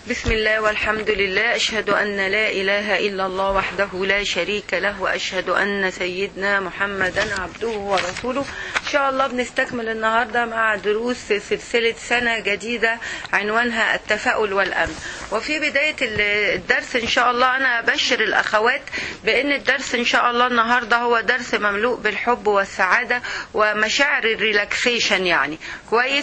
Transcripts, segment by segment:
بسم الله والحمد لله أشهد أن لا إله إلا الله وحده لا شريك له وأشهد أن سيدنا محمدا عبده ورسوله إن شاء الله بنستكمل النهاردة مع دروس سلسلة سنة جديدة عنوانها التفاؤل والأمن وفي بداية الدرس إن شاء الله أنا أبشر الأخوات بأن الدرس إن شاء الله النهاردة هو درس مملوء بالحب والسعادة ومشاعر الريلاكسيشن يعني كويس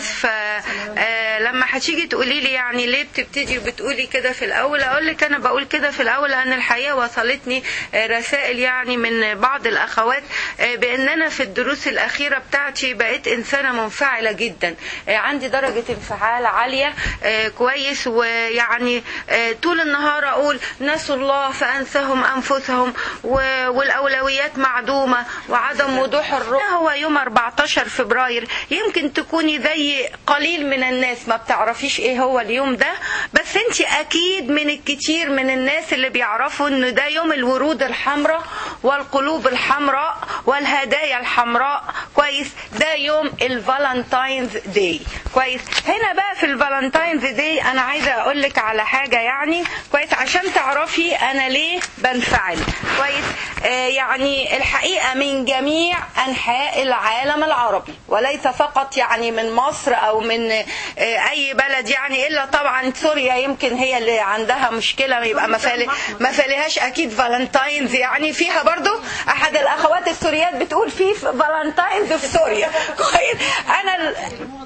فلما هتيجي تقولي لي يعني ليه بتبتدي وبتقولي كده في الأول أقول لك أنا بقول كده في الأول لأن الحقيقة وصلتني رسائل يعني من بعض الأخوات بأن أنا في الدروس الأخيرة بتاعتي بقيت إنسانة منفعلة جدا عندي درجة انفعال عالية كويس ويعني طول النهار أقول نسوا الله فأنسهم أنفسهم والأولويات معدومة وعدم وضوح الرؤية هو يوم 14 فبراير يمكن تكوني زي قليل من الناس ما بتعرفيش ايه هو اليوم ده بس انت اكيد من الكتير من الناس اللي بيعرفوا ان ده يوم الورود الحمراء والقلوب الحمراء والهدايا الحمراء كويس ده يوم الفالنتاينز داي كويس هنا بقى في الفالنتاينز داي انا عايزه اقول لك على حاجه يعني كويس عشان تعرفي انا ليه بنفعل كويس آه يعني الحقيقه من جميع انحاء العالم العربي وليس فقط يعني من مصر او من آه اي بلد يعني الا طبعا سوريا يمكن هي اللي عندها مشكله يبقى ما فالي ما فاليهاش اكيد فالنتاينز يعني فيها برضو احد الاخوات السوريات بتقول في فالنتاينز في سوريا كويس انا ال...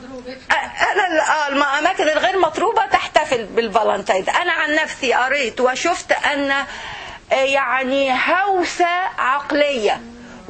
انا الاماكن الغير مطلوبه تحتفل بالفالنتاينز انا عن نفسي قريت وشفت ان يعني هوسه عقليه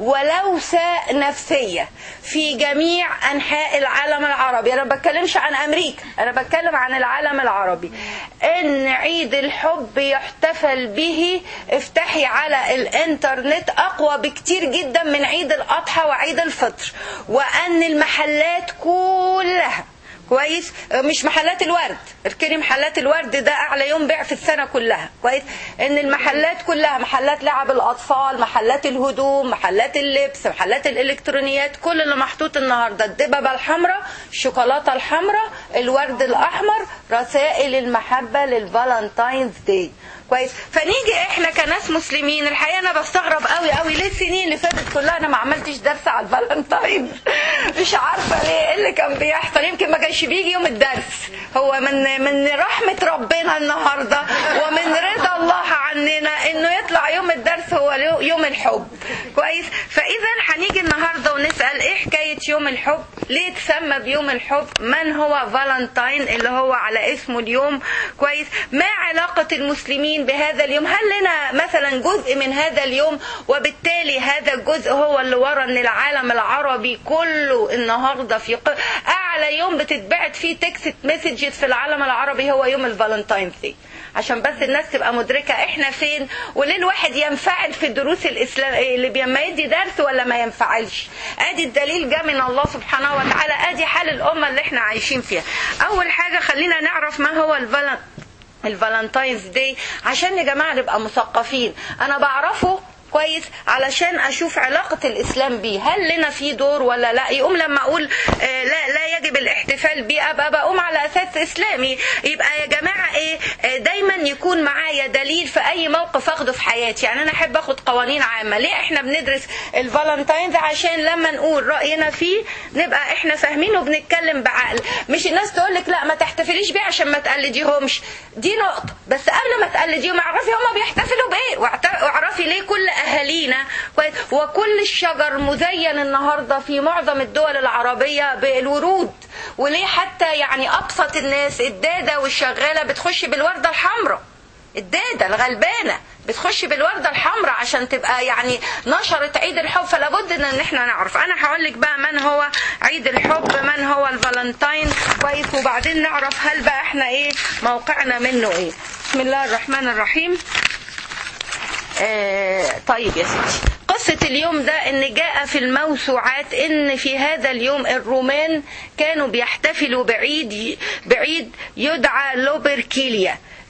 ولوسة نفسية في جميع أنحاء العالم العربي أنا بتكلمش عن أمريكا أنا بتكلم عن العالم العربي إن عيد الحب يحتفل به افتحي على الإنترنت أقوى بكتير جدا من عيد الأضحى وعيد الفطر وأن المحلات كلها كويس مش محلات الورد اركني محلات الورد ده اعلى يوم بيع في السنه كلها كويس ان المحلات كلها محلات لعب الاطفال محلات الهدوم محلات اللبس محلات الالكترونيات كل اللي محطوط النهارده الدببه الحمراء الشوكولاته الحمراء الورد الاحمر رسائل المحبه للفالنتاينز داي كويس فنيجي احنا كناس مسلمين الحقيقه انا بستغرب قوي قوي ليه السنين اللي فاتت كلها انا ما عملتش درس على الفالنتاين مش عارفه ليه ايه اللي كان بيحصل يمكن ما كانش بيجي يوم الدرس هو من من رحمه ربنا النهارده ومن رضا الله عننا انه يطلع يوم الدرس هو يوم الحب كويس فاذا هنيجي النهارده ونسال ايه حكايه يوم الحب ليه تسمى بيوم الحب من هو فالنتاين اللي هو على اسمه اليوم كويس ما علاقه المسلمين بهذا اليوم هل لنا مثلا جزء من هذا اليوم وبالتالي هذا الجزء هو اللي ورا ان العالم العربي كله النهارده في ق... اعلى يوم بتتبعت فيه تكست مسجز في العالم العربي هو يوم الفالنتاين دي عشان بس الناس تبقى مدركة احنا فين وليه الواحد ينفعل في الدروس الاسلام اللي بيما يدي درس ولا ما ينفعلش ادي الدليل جاء من الله سبحانه وتعالى ادي حال الامة اللي احنا عايشين فيها اول حاجة خلينا نعرف ما هو الفالنتاين الفالنتاينز داي عشان يا جماعه نبقى مثقفين انا بعرفه كويس علشان اشوف علاقة الاسلام بيه هل لنا فيه دور ولا لا يقوم لما اقول آه لا لا يجب الاحتفال بيه ابقى بقوم على اساس اسلامي يبقى يا جماعة ايه آه دايما يكون معايا دليل في اي موقف اخده في حياتي يعني انا احب اخد قوانين عامة ليه احنا بندرس الفالنتاينز عشان لما نقول رأينا فيه نبقى احنا فاهمين وبنتكلم بعقل مش الناس تقول لك لا ما تحتفليش بيه عشان ما تقلديهمش دي نقطة بس قبل ما تقلديهم اعرفي هما بيحتفلوا بايه واعرفي ليه كل اهالينا وكل الشجر مزين النهارده في معظم الدول العربيه بالورود وليه حتى يعني ابسط الناس الداده والشغاله بتخش بالورده الحمراء الداده الغلبانه بتخش بالورده الحمراء عشان تبقى يعني نشرت عيد الحب فلا بد ان احنا نعرف انا هقول لك بقى من هو عيد الحب من هو الفالنتاين كويس وبعدين نعرف هل بقى احنا ايه موقعنا منه ايه بسم الله الرحمن الرحيم آه طيب يا سيدي قصة اليوم ده ان جاء في الموسوعات ان في هذا اليوم الرومان كانوا بيحتفلوا بعيد بعيد يدعى لوبركيليا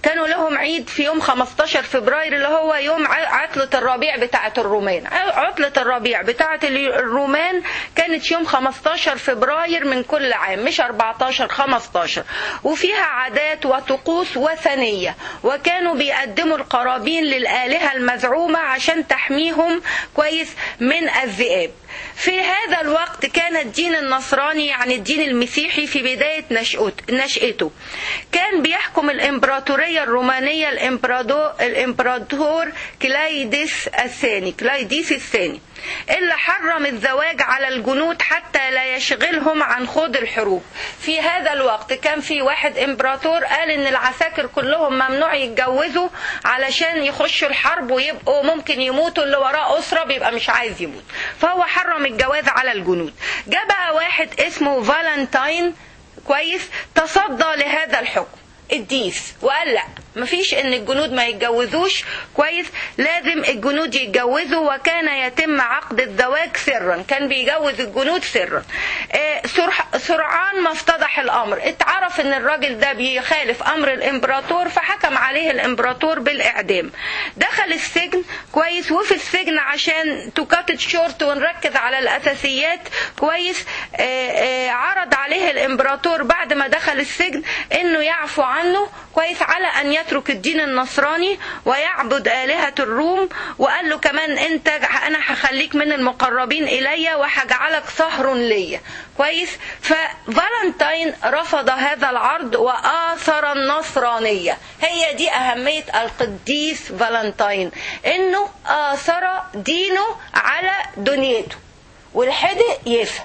كانوا لهم عيد في يوم 15 فبراير اللي هو يوم عطلة الربيع بتاعة الرومان عطلة الربيع بتاعة الرومان كانت يوم 15 فبراير من كل عام مش 14 15 وفيها عادات وطقوس وثنية وكانوا بيقدموا القرابين للآلهة المزعومة عشان تحميهم كويس من الذئاب في هذا الوقت كان الدين النصراني يعني الدين المسيحي في بداية نشأته كان بيحكم الإمبراطورية الرومانية الإمبراطور, الإمبراطور كلايديس الثاني كلايديس الثاني اللي حرم الزواج على الجنود حتى لا يشغلهم عن خوض الحروب في هذا الوقت كان في واحد امبراطور قال ان العساكر كلهم ممنوع يتجوزوا علشان يخشوا الحرب ويبقوا ممكن يموتوا اللي وراه اسره بيبقى مش عايز يموت فهو حرم الجواز على الجنود جاء بقى واحد اسمه فالنتاين كويس تصدى لهذا الحكم الديس وقال لا مفيش ان الجنود ما يتجوزوش كويس لازم الجنود يتجوزوا وكان يتم عقد الزواج سرا كان بيجوز الجنود سرا سرعان ما افتضح الامر اتعرف ان الراجل ده بيخالف امر الامبراطور فحكم عليه الامبراطور بالاعدام دخل السجن كويس وفي السجن عشان تكاتت شورت ونركز على الاساسيات كويس عرض عليه الامبراطور بعد ما دخل السجن انه يعفو عنه كويس على ان يترك الدين النصراني ويعبد آلهة الروم وقال له كمان انت انا هخليك من المقربين الي وهجعلك صهر ليا كويس ففالنتاين رفض هذا العرض وآثر النصرانية هي دي أهمية القديس فالنتاين انه آثر دينه على دنيته والحدق يفهم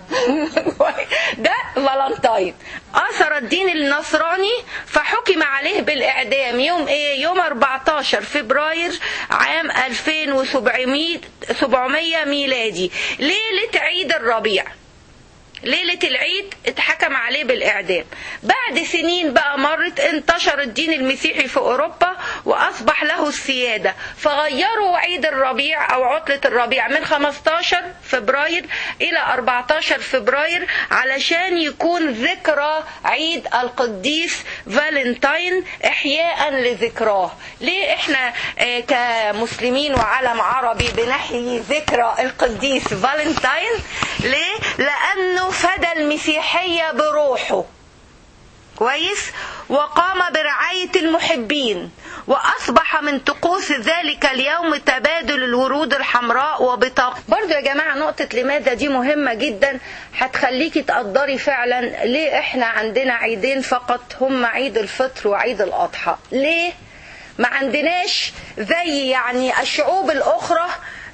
ده فالنتاين اثر الدين النصراني فحكم عليه بالاعدام يوم ايه يوم 14 فبراير عام 2700 700 ميلادي ليله عيد الربيع ليلة العيد اتحكم عليه بالإعدام بعد سنين بقى مرت انتشر الدين المسيحي في أوروبا وأصبح له السيادة فغيروا عيد الربيع أو عطلة الربيع من 15 فبراير إلى 14 فبراير علشان يكون ذكرى عيد القديس فالنتاين إحياء لذكراه ليه إحنا اه كمسلمين وعالم عربي بنحيي ذكرى القديس فالنتاين ليه لأنه فدى المسيحية بروحه كويس وقام برعاية المحبين وأصبح من طقوس ذلك اليوم تبادل الورود الحمراء وبطاقة برضو يا جماعة نقطة لماذا دي مهمة جدا هتخليكي تقدري فعلا ليه احنا عندنا عيدين فقط هم عيد الفطر وعيد الأضحى ليه ما عندناش زي يعني الشعوب الأخرى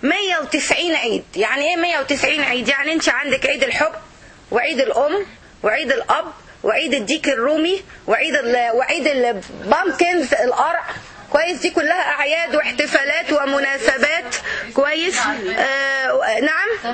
190 عيد يعني ايه 190 عيد يعني انت عندك عيد الحب وعيد الام وعيد الاب وعيد الديك الرومي وعيد ال وعيد البامكنز القرع كويس دي كلها اعياد واحتفالات ومناسبات كويس آه نعم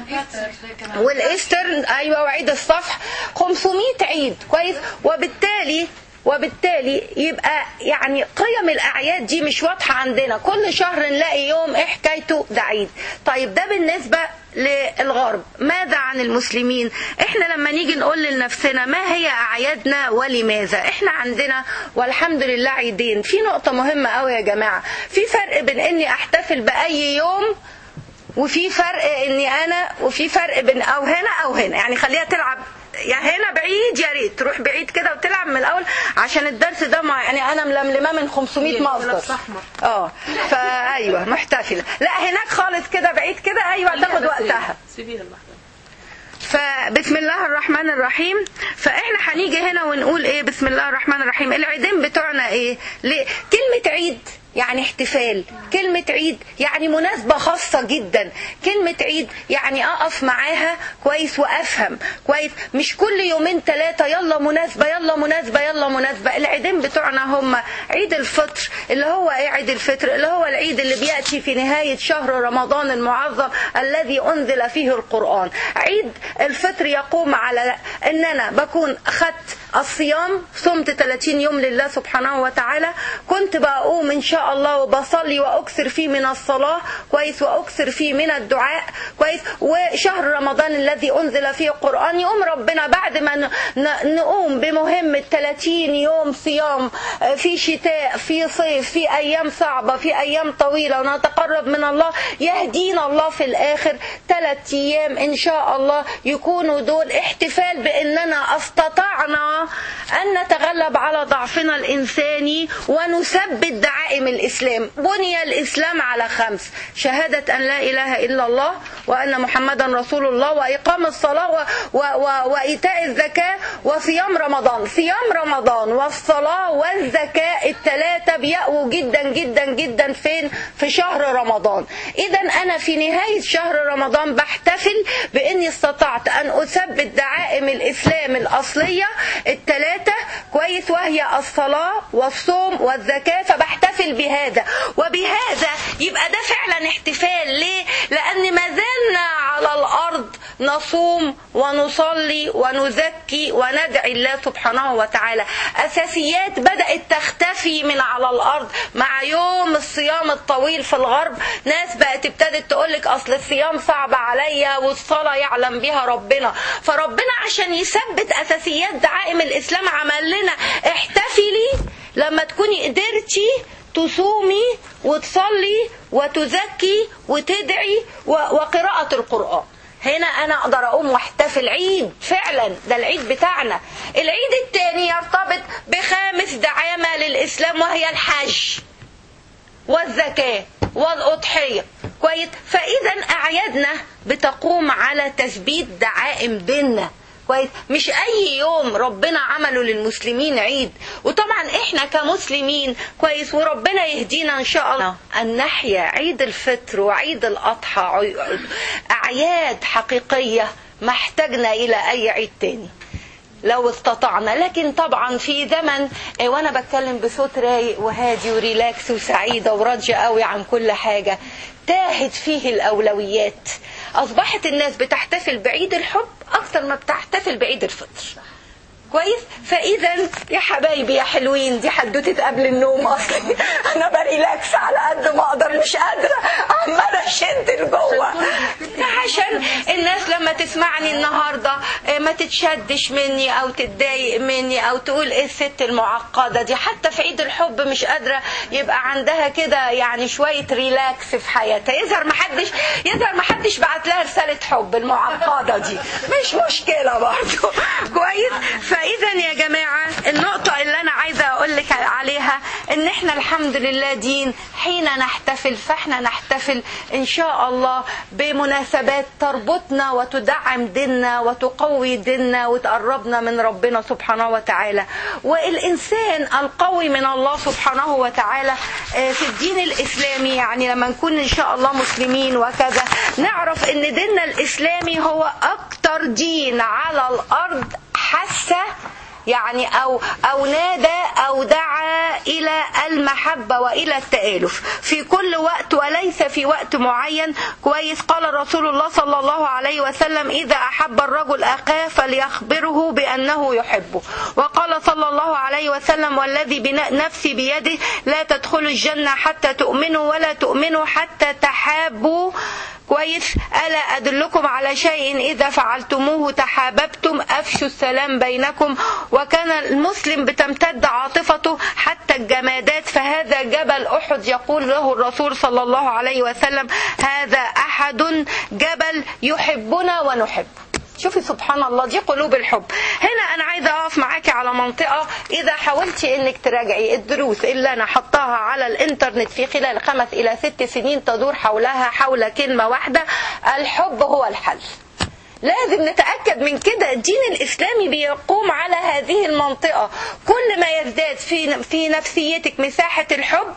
والايسترن ايوه وعيد الصفح 500 عيد كويس وبالتالي وبالتالي يبقى يعني قيم الاعياد دي مش واضحه عندنا كل شهر نلاقي يوم ايه حكايته ده عيد طيب ده بالنسبه للغرب ماذا عن المسلمين احنا لما نيجي نقول لنفسنا ما هي اعيادنا ولماذا احنا عندنا والحمد لله عيدين في نقطه مهمه قوي يا جماعه في فرق بين اني احتفل باي يوم وفي فرق اني انا وفي فرق بين او هنا او هنا يعني خليها تلعب يا هنا بعيد يا ريت تروح بعيد كده وتلعب من الاول عشان الدرس ده ما يعني انا ململماه من 500 مصدر اه فايوه محتفله لا هناك خالص كده بعيد كده ايوه تاخد وقتها سيبيها لوحدها فبسم الله الرحمن الرحيم فاحنا هنيجي هنا ونقول ايه بسم الله الرحمن الرحيم العيدين بتوعنا ايه ليه؟ كلمه عيد يعني احتفال كلمة عيد يعني مناسبة خاصة جدا كلمة عيد يعني أقف معاها كويس وأفهم كويس مش كل يومين ثلاثة يلا مناسبة يلا مناسبة يلا مناسبة العيدين بتوعنا هم عيد الفطر اللي هو ايه عيد الفطر اللي هو العيد اللي بيأتي في نهاية شهر رمضان المعظم الذي أنزل فيه القرآن عيد الفطر يقوم على أن أنا بكون أخذت الصيام صمت 30 يوم لله سبحانه وتعالى كنت بقوم ان شاء الله وبصلي واكثر فيه من الصلاه كويس واكثر فيه من الدعاء كويس وشهر رمضان الذي انزل فيه القران يقوم ربنا بعد ما ن- ن- نقوم بمهمه 30 يوم صيام آه، في شتاء في صيف في ايام صعبه في ايام طويله ونتقرب من الله يهدينا الله في الاخر ثلاث ايام ان شاء الله يكونوا دول احتفال باننا استطعنا ان نتغلب على ضعفنا الانساني ونثبت دعائم الاسلام بني الاسلام على خمس شهاده ان لا اله الا الله وان محمدا رسول الله واقام الصلاه و و و وايتاء الزكاه وصيام رمضان صيام رمضان والصلاه والزكاه الثلاثه بيقووا جدا جدا جدا فين في شهر رمضان اذا انا في نهايه شهر رمضان بحتفل باني استطعت ان اثبت دعائم الاسلام الاصليه الثلاثه كويس وهي الصلاه والصوم والزكاه فبحتفل بهذا وبهذا يبقى ده فعلا احتفال ليه لان ما زلنا على الارض نصوم ونصلي ونزكي وندعي الله سبحانه وتعالى اساسيات بدات تختفي من على الارض مع يوم الصيام الطويل في الغرب ناس بقت ابتدت تقولك اصل الصيام صعب عليا والصلاه يعلم بها ربنا فربنا عشان يثبت اساسيات دعائم الاسلام عمل لنا احتفلي لما تكوني قدرتي تصومي وتصلي وتزكي وتدعي و- وقراءة القرآن هنا انا اقدر اقوم واحتفل عيد فعلا ده العيد بتاعنا العيد التاني يرتبط بخامس دعامة للاسلام وهي الحج والزكاة والأضحية كويس فإذا أعيادنا بتقوم على تثبيت دعائم ديننا كويس مش أي يوم ربنا عمله للمسلمين عيد وطبعا إحنا كمسلمين كويس وربنا يهدينا إن شاء الله أن نحيا عيد الفطر وعيد الأضحى عي- أعياد حقيقية ما احتاجنا إلى أي عيد تاني لو استطعنا لكن طبعا في زمن آه، وانا بتكلم بصوت رايق وهادي وريلاكس وسعيده وراضيه قوي عن كل حاجه تاهت فيه الاولويات اصبحت الناس بتحتفل بعيد الحب اكثر ما بتحتفل بعيد الفطر كويس فاذا يا حبايبي يا حلوين دي حدوته قبل النوم اصلا انا بريلاكس على قد ما اقدر مش قادره عماله اشد لجوه عشان الناس لما تسمعني النهارده آه، ما تتشدش مني او تتضايق مني او تقول ايه الست المعقده دي حتى في عيد الحب مش قادره يبقى عندها كده يعني شويه ريلاكس في حياتها يظهر ما حدش يظهر ما حدش بعت لها رساله حب المعقده دي مش مشكله برضه كويس فاذا يا جماعه النقطه اللي انا عايزه اقول لك عليها ان احنا الحمد لله دين حين نحتفل فاحنا نحتفل ان شاء الله بمناسبات تربطنا وتدعم ديننا وتقوي ديننا وتقربنا من ربنا سبحانه وتعالى والانسان القوي من الله سبحانه وتعالى آه، في الدين الاسلامي يعني لما نكون ان شاء الله مسلمين وكذا نعرف ان ديننا الاسلامي هو اكتر دين على الارض حث يعني او او نادى او دعا الى المحبه والى التالف في كل وقت وليس في وقت معين كويس قال رسول الله صلى الله عليه وسلم اذا احب الرجل اخاه فليخبره بانه يحبه وقال صلى الله عليه وسلم والذي بن- نفسي بيده لا تدخلوا الجنه حتى تؤمنوا ولا تؤمنوا حتى تحابوا كويس ألا أدلكم على شيء إذا فعلتموه تحاببتم أفشوا السلام بينكم وكان المسلم بتمتد عاطفته حتى الجمادات فهذا جبل أحد يقول له الرسول صلى الله عليه وسلم هذا أحد جبل يحبنا ونحبه شوفي سبحان الله دي قلوب الحب هنا انا عايزه اقف معاكي على منطقه اذا حاولتي انك تراجعي الدروس اللي انا حطاها على الانترنت في خلال خمس الى ست سنين تدور حولها حول كلمه واحده الحب هو الحل لازم نتأكد من كده الدين الإسلامي بيقوم على هذه المنطقة كل ما يزداد في في نفسيتك مساحة الحب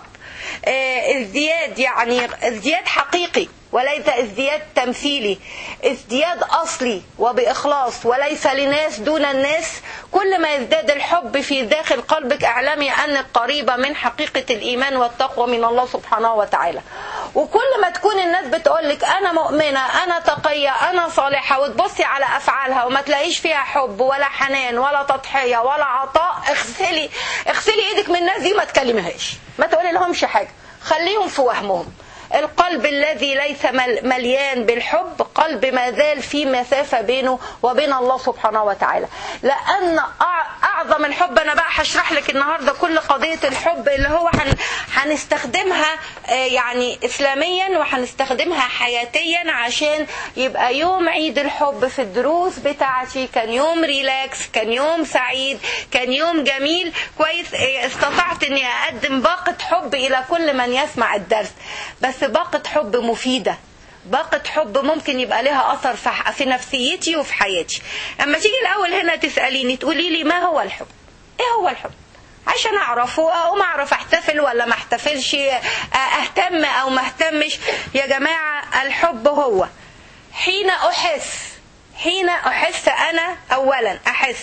آه، ازدياد يعني ازدياد حقيقي وليس ازدياد تمثيلي ازدياد اصلي وباخلاص وليس لناس دون الناس كل ما يزداد الحب في داخل قلبك اعلمي انك قريبه من حقيقه الايمان والتقوى من الله سبحانه وتعالى وكل ما تكون الناس بتقولك انا مؤمنه انا تقيه انا صالحه وتبصي على افعالها وما تلاقيش فيها حب ولا حنان ولا تضحيه ولا عطاء اغسلي اغسلي ايدك من الناس دي ما تكلمهاش ما تقولي لهمش حاجه خليهم في وهمهم القلب الذي ليس مليان بالحب قلب ما زال في مسافة بينه وبين الله سبحانه وتعالى لأن أعظم الحب أنا بقى هشرح لك النهاردة كل قضية الحب اللي هو هنستخدمها يعني إسلاميا وهنستخدمها حياتيا عشان يبقى يوم عيد الحب في الدروس بتاعتي كان يوم ريلاكس كان يوم سعيد كان يوم جميل كويس استطعت اني اقدم باقة حب الى كل من يسمع الدرس بس بس باقة حب مفيدة باقة حب ممكن يبقى لها أثر في نفسيتي وفي حياتي أما تيجي الأول هنا تسأليني تقولي لي ما هو الحب إيه هو الحب عشان أعرفه أقوم أعرف أحتفل ولا ما أحتفلش أهتم أو ما أهتمش يا جماعة الحب هو حين أحس حين أحس أنا أولا أحس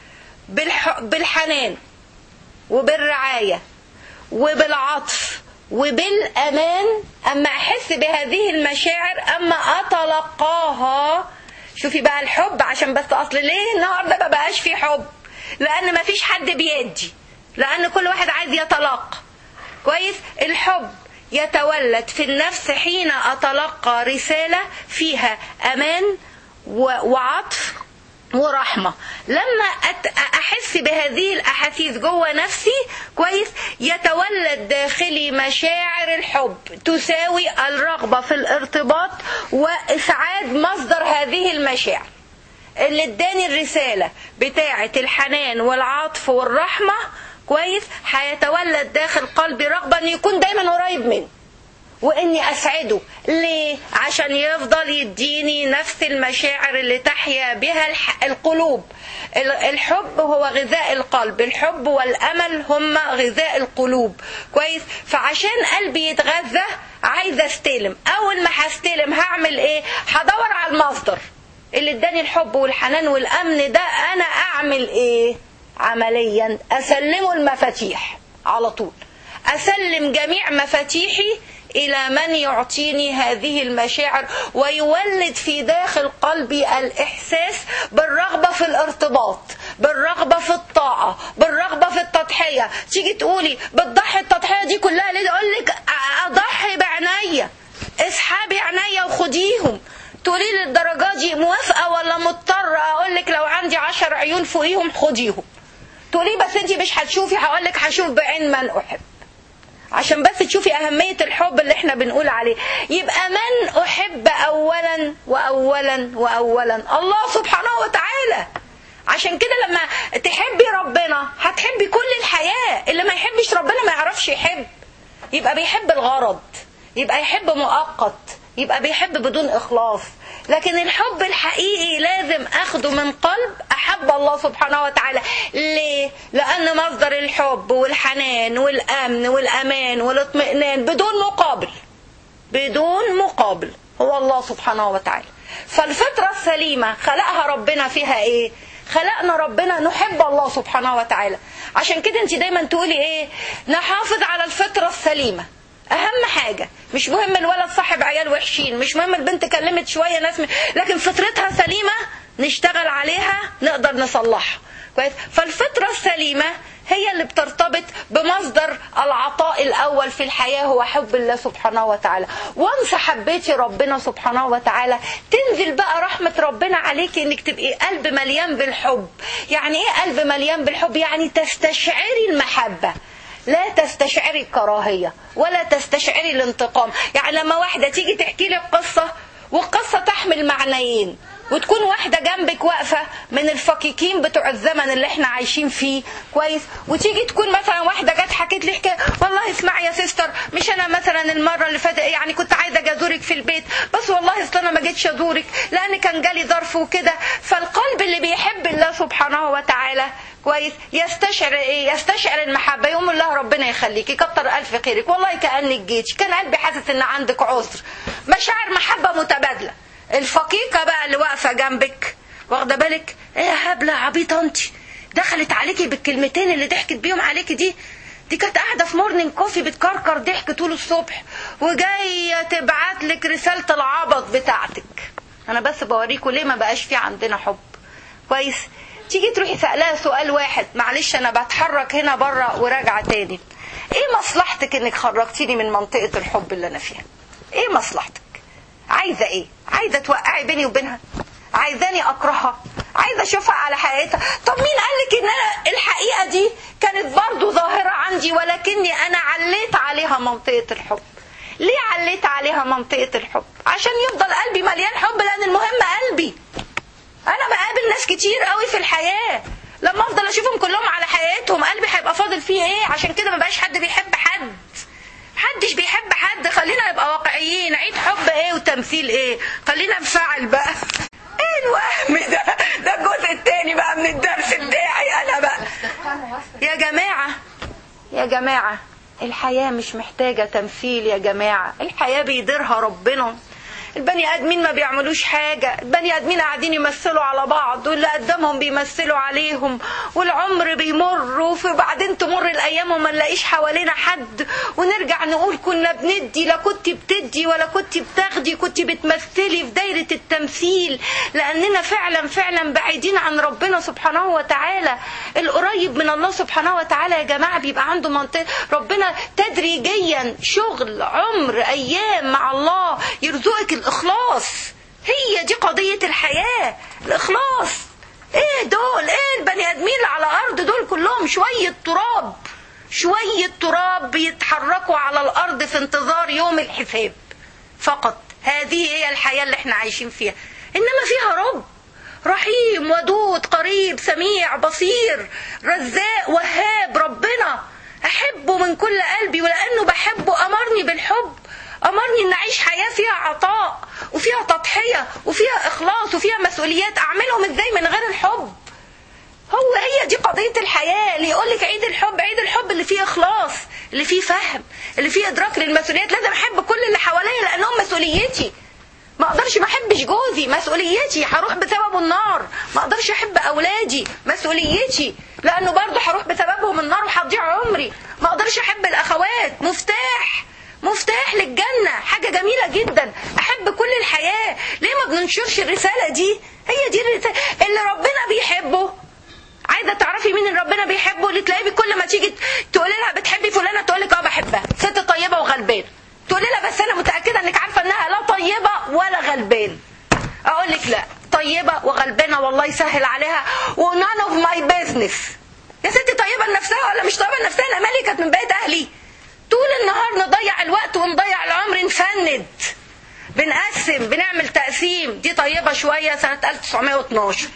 بالحنان وبالرعاية وبالعطف وبالأمان أما أحس بهذه المشاعر أما أتلقاها شوفي بقى الحب عشان بس أصل ليه النهاردة ما بقاش في حب لأن ما فيش حد بيدي لأن كل واحد عايز يتلقى كويس الحب يتولد في النفس حين أتلقى رسالة فيها أمان وعطف ورحمة لما أحس بهذه الأحاسيس جوه نفسي كويس يتولد داخلي مشاعر الحب تساوي الرغبة في الارتباط وإسعاد مصدر هذه المشاعر اللي اداني الرسالة بتاعة الحنان والعطف والرحمة كويس هيتولد داخل قلبي رغبة ان يكون دايما قريب منه واني اسعده ليه عشان يفضل يديني نفس المشاعر اللي تحيا بها القلوب الحب هو غذاء القلب الحب والامل هما غذاء القلوب كويس فعشان قلبي يتغذى عايزه استلم اول ما هستلم هعمل ايه هدور على المصدر اللي اداني الحب والحنان والامن ده انا اعمل ايه عمليا اسلمه المفاتيح على طول اسلم جميع مفاتيحي الى من يعطيني هذه المشاعر ويولد في داخل قلبي الاحساس بالرغبه في الارتباط بالرغبه في الطاعه بالرغبه في التضحيه تيجي تقولي بتضحي التضحيه دي كلها ليه اقول لك اضحي بعينيا اسحبي عينيا وخديهم تقولي لي الدرجات دي موافقه ولا مضطره اقول لك لو عندي عشر عيون فوقيهم خديهم تقولي بس انت مش هتشوفي هقول لك هشوف بعين من احب عشان بس تشوفي أهمية الحب اللي احنا بنقول عليه يبقى من أحب أولا وأولا وأولا الله سبحانه وتعالى عشان كده لما تحبي ربنا هتحبي كل الحياة اللي ما يحبش ربنا ما يعرفش يحب يبقى بيحب الغرض يبقى يحب مؤقت يبقى بيحب بدون إخلاص لكن الحب الحقيقي لازم أخده من قلب أحب الله سبحانه وتعالى ليه؟ لأن مصدر الحب والحنان والأمن والأمان والاطمئنان بدون مقابل بدون مقابل هو الله سبحانه وتعالى فالفطرة السليمة خلقها ربنا فيها ايه خلقنا ربنا نحب الله سبحانه وتعالى عشان كده انت دايما تقولي ايه نحافظ على الفطرة السليمة اهم حاجة مش مهم الولد صاحب عيال وحشين مش مهم البنت كلمت شوية ناس م... لكن فطرتها سليمة نشتغل عليها نقدر نصلحها كويس فالفطرة السليمة هي اللي بترتبط بمصدر العطاء الأول في الحياة هو حب الله سبحانه وتعالى وانس حبيتي ربنا سبحانه وتعالى تنزل بقى رحمة ربنا عليك انك تبقي قلب مليان بالحب يعني ايه قلب مليان بالحب يعني تستشعري المحبة لا تستشعري الكراهية ولا تستشعري الانتقام يعني لما واحدة تيجي تحكي لك قصة والقصة تحمل معنيين وتكون واحدة جنبك واقفة من الفقيكين بتوع الزمن اللي احنا عايشين فيه كويس وتيجي تكون مثلا واحدة جت حكيت لي حكاية والله اسمعي يا سيستر مش انا مثلا المرة اللي فاتت يعني كنت عايزة اجي ازورك في البيت بس والله اصل انا ما جيتش ازورك لان كان جالي ظرف وكده فالقلب اللي بيحب الله سبحانه وتعالى كويس يستشعر ايه يستشعر المحبه يقوم الله ربنا يخليكي كتر الف خيرك والله كانك جيتش كان قلبي حاسس ان عندك عذر مشاعر محبه متبادله الفقيقه بقى اللي واقفه جنبك واخده بالك ايه يا هبله عبيطه انت دخلت عليكي بالكلمتين اللي ضحكت بيهم عليكي دي دي كانت قاعده في مورنينج كوفي بتكركر ضحك طول الصبح وجايه تبعت لك رساله العبط بتاعتك انا بس بوريكم ليه ما بقاش في عندنا حب كويس تيجي تروحي سألها سؤال واحد معلش انا بتحرك هنا بره وراجعه تاني ايه مصلحتك انك خرجتيني من منطقه الحب اللي انا فيها ايه مصلحتك عايزه ايه عايزه توقعي بيني وبينها عايزاني اكرهها عايزه اشوفها على حقيقتها طب مين قالك ان انا الحقيقه دي كانت برضو ظاهره عندي ولكني انا عليت عليها منطقه الحب ليه عليت عليها منطقه الحب عشان يفضل قلبي مليان حب لان المهم قلبي انا بقابل ناس كتير قوي في الحياه لما افضل اشوفهم كلهم على حقيقتهم قلبي هيبقى فاضل فيه ايه عشان كده ما بقاش حد بيحب حد محدش بيحب حد خلينا نبقى واقعيين عيد حب ايه وتمثيل ايه خلينا نفعل بقى ايه الوهم ده ده الجزء التاني بقى من الدرس بتاعي انا بقى يا جماعه يا جماعه الحياه مش محتاجه تمثيل يا جماعه الحياه بيديرها ربنا البني ادمين ما بيعملوش حاجة البني ادمين قاعدين يمثلوا على بعض واللي قدامهم بيمثلوا عليهم والعمر بيمر وبعدين تمر الايام وما نلاقيش حوالينا حد ونرجع نقول كنا بندي لا كنت بتدي ولا كنت بتاخدي كنت بتمثلي في دايرة التمثيل لاننا فعلا فعلا بعيدين عن ربنا سبحانه وتعالى القريب من الله سبحانه وتعالى يا جماعة بيبقى عنده منطقة ربنا تدريجيا شغل عمر ايام مع الله يرزقك الإخلاص هي دي قضية الحياة الإخلاص إيه دول إيه البني آدمين اللي على الأرض دول كلهم شوية تراب شوية تراب بيتحركوا على الأرض في انتظار يوم الحساب فقط هذه هي الحياة اللي احنا عايشين فيها إنما فيها رب رحيم ودود قريب سميع بصير رزاق وهاب ربنا أحبه من كل قلبي ولأنه بحبه أمرني بالحب أمرني أن أعيش حياة فيها عطاء وفيها تضحية وفيها إخلاص وفيها مسؤوليات أعملهم إزاي من غير الحب هو هي دي قضية الحياة اللي يقول لك عيد الحب عيد الحب اللي فيه إخلاص اللي فيه فهم اللي فيه إدراك للمسؤوليات لازم أحب كل اللي حواليا لأنهم مسؤوليتي ما اقدرش ما احبش جوزي مسؤوليتي هروح بسببه النار ما اقدرش احب اولادي مسؤوليتي لانه برضه هروح بسببهم النار وهضيع عمري ما اقدرش احب الاخوات مفتاح مفتاح للجنة حاجة جميلة جدا أحب كل الحياة ليه ما بننشرش الرسالة دي هي دي الرسالة اللي ربنا بيحبه عايزة تعرفي مين اللي ربنا بيحبه اللي تلاقيه كل ما تيجي تقولي لها بتحبي فلانة تقول لك اه بحبها ست طيبة وغلبان تقولي لها بس أنا متأكدة إنك عارفة إنها لا طيبة ولا غلبان أقول لك لا طيبة وغلبانة والله يسهل عليها ونان اوف ماي بيزنس يا ستي طيبة لنفسها ولا مش طيبة لنفسها أنا مالي كانت من بيت أهلي طول النهار نضيع الوقت ونضيع العمر نفند بنقسم بنعمل تقسيم دي طيبة شوية سنة 1912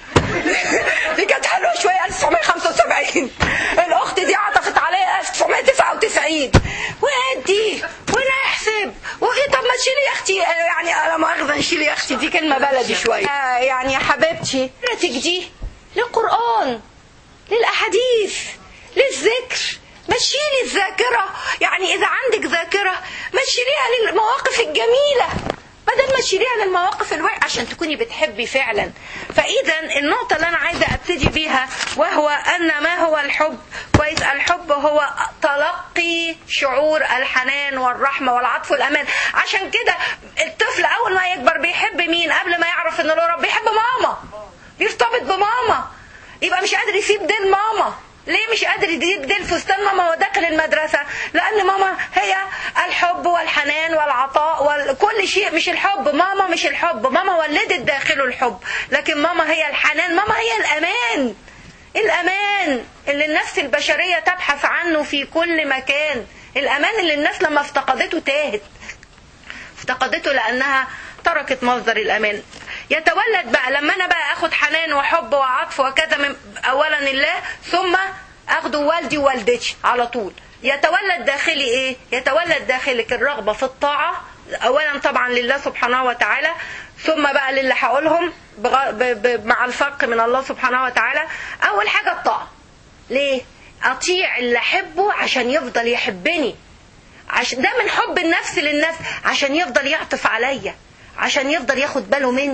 دي كانت حلوة شوية 1975 الأخت دي عطفت عليا 1999 وادي ونحسب وايه طب ما تشيلي يا اختي يعني انا مؤاخذة نشيلي يا اختي دي كلمة بلدي شوية آه يعني يا حبيبتي دي للقرآن للأحاديث للذكر مشيلي الذاكرة يعني إذا عندك ذاكرة مشيليها للمواقف الجميلة بدل ما تشيليها للمواقف الوحشة عشان تكوني بتحبي فعلا فإذا النقطة اللي أنا عايزة أبتدي بيها وهو أن ما هو الحب كويس الحب هو تلقي شعور الحنان والرحمة والعطف والأمان عشان كده الطفل أول ما يكبر بيحب مين قبل ما يعرف إن له رب بيحب ماما بيرتبط بماما يبقى مش قادر يسيب دين ماما ليه مش قادر يجيب دي الفستان ماما وداخل المدرسة لأن ماما هي الحب والحنان والعطاء وكل شيء مش الحب ماما مش الحب ماما ولدت داخله الحب لكن ماما هي الحنان ماما هي الأمان الأمان اللي النفس البشرية تبحث عنه في كل مكان الأمان اللي الناس لما افتقدته تاهت افتقدته لأنها تركت مصدر الأمان يتولد بقى لما انا بقى اخد حنان وحب وعطف وكذا من اولا الله ثم اخده والدي ووالدتي على طول يتولد داخلي ايه يتولد داخلك الرغبة في الطاعة اولا طبعا لله سبحانه وتعالى ثم بقى للي هقولهم بغ... ب... ب... مع الفرق من الله سبحانه وتعالى اول حاجة الطاعة ليه اطيع اللي احبه عشان يفضل يحبني عشان ده من حب النفس للنفس عشان يفضل يعطف عليا عشان يفضل ياخد باله مني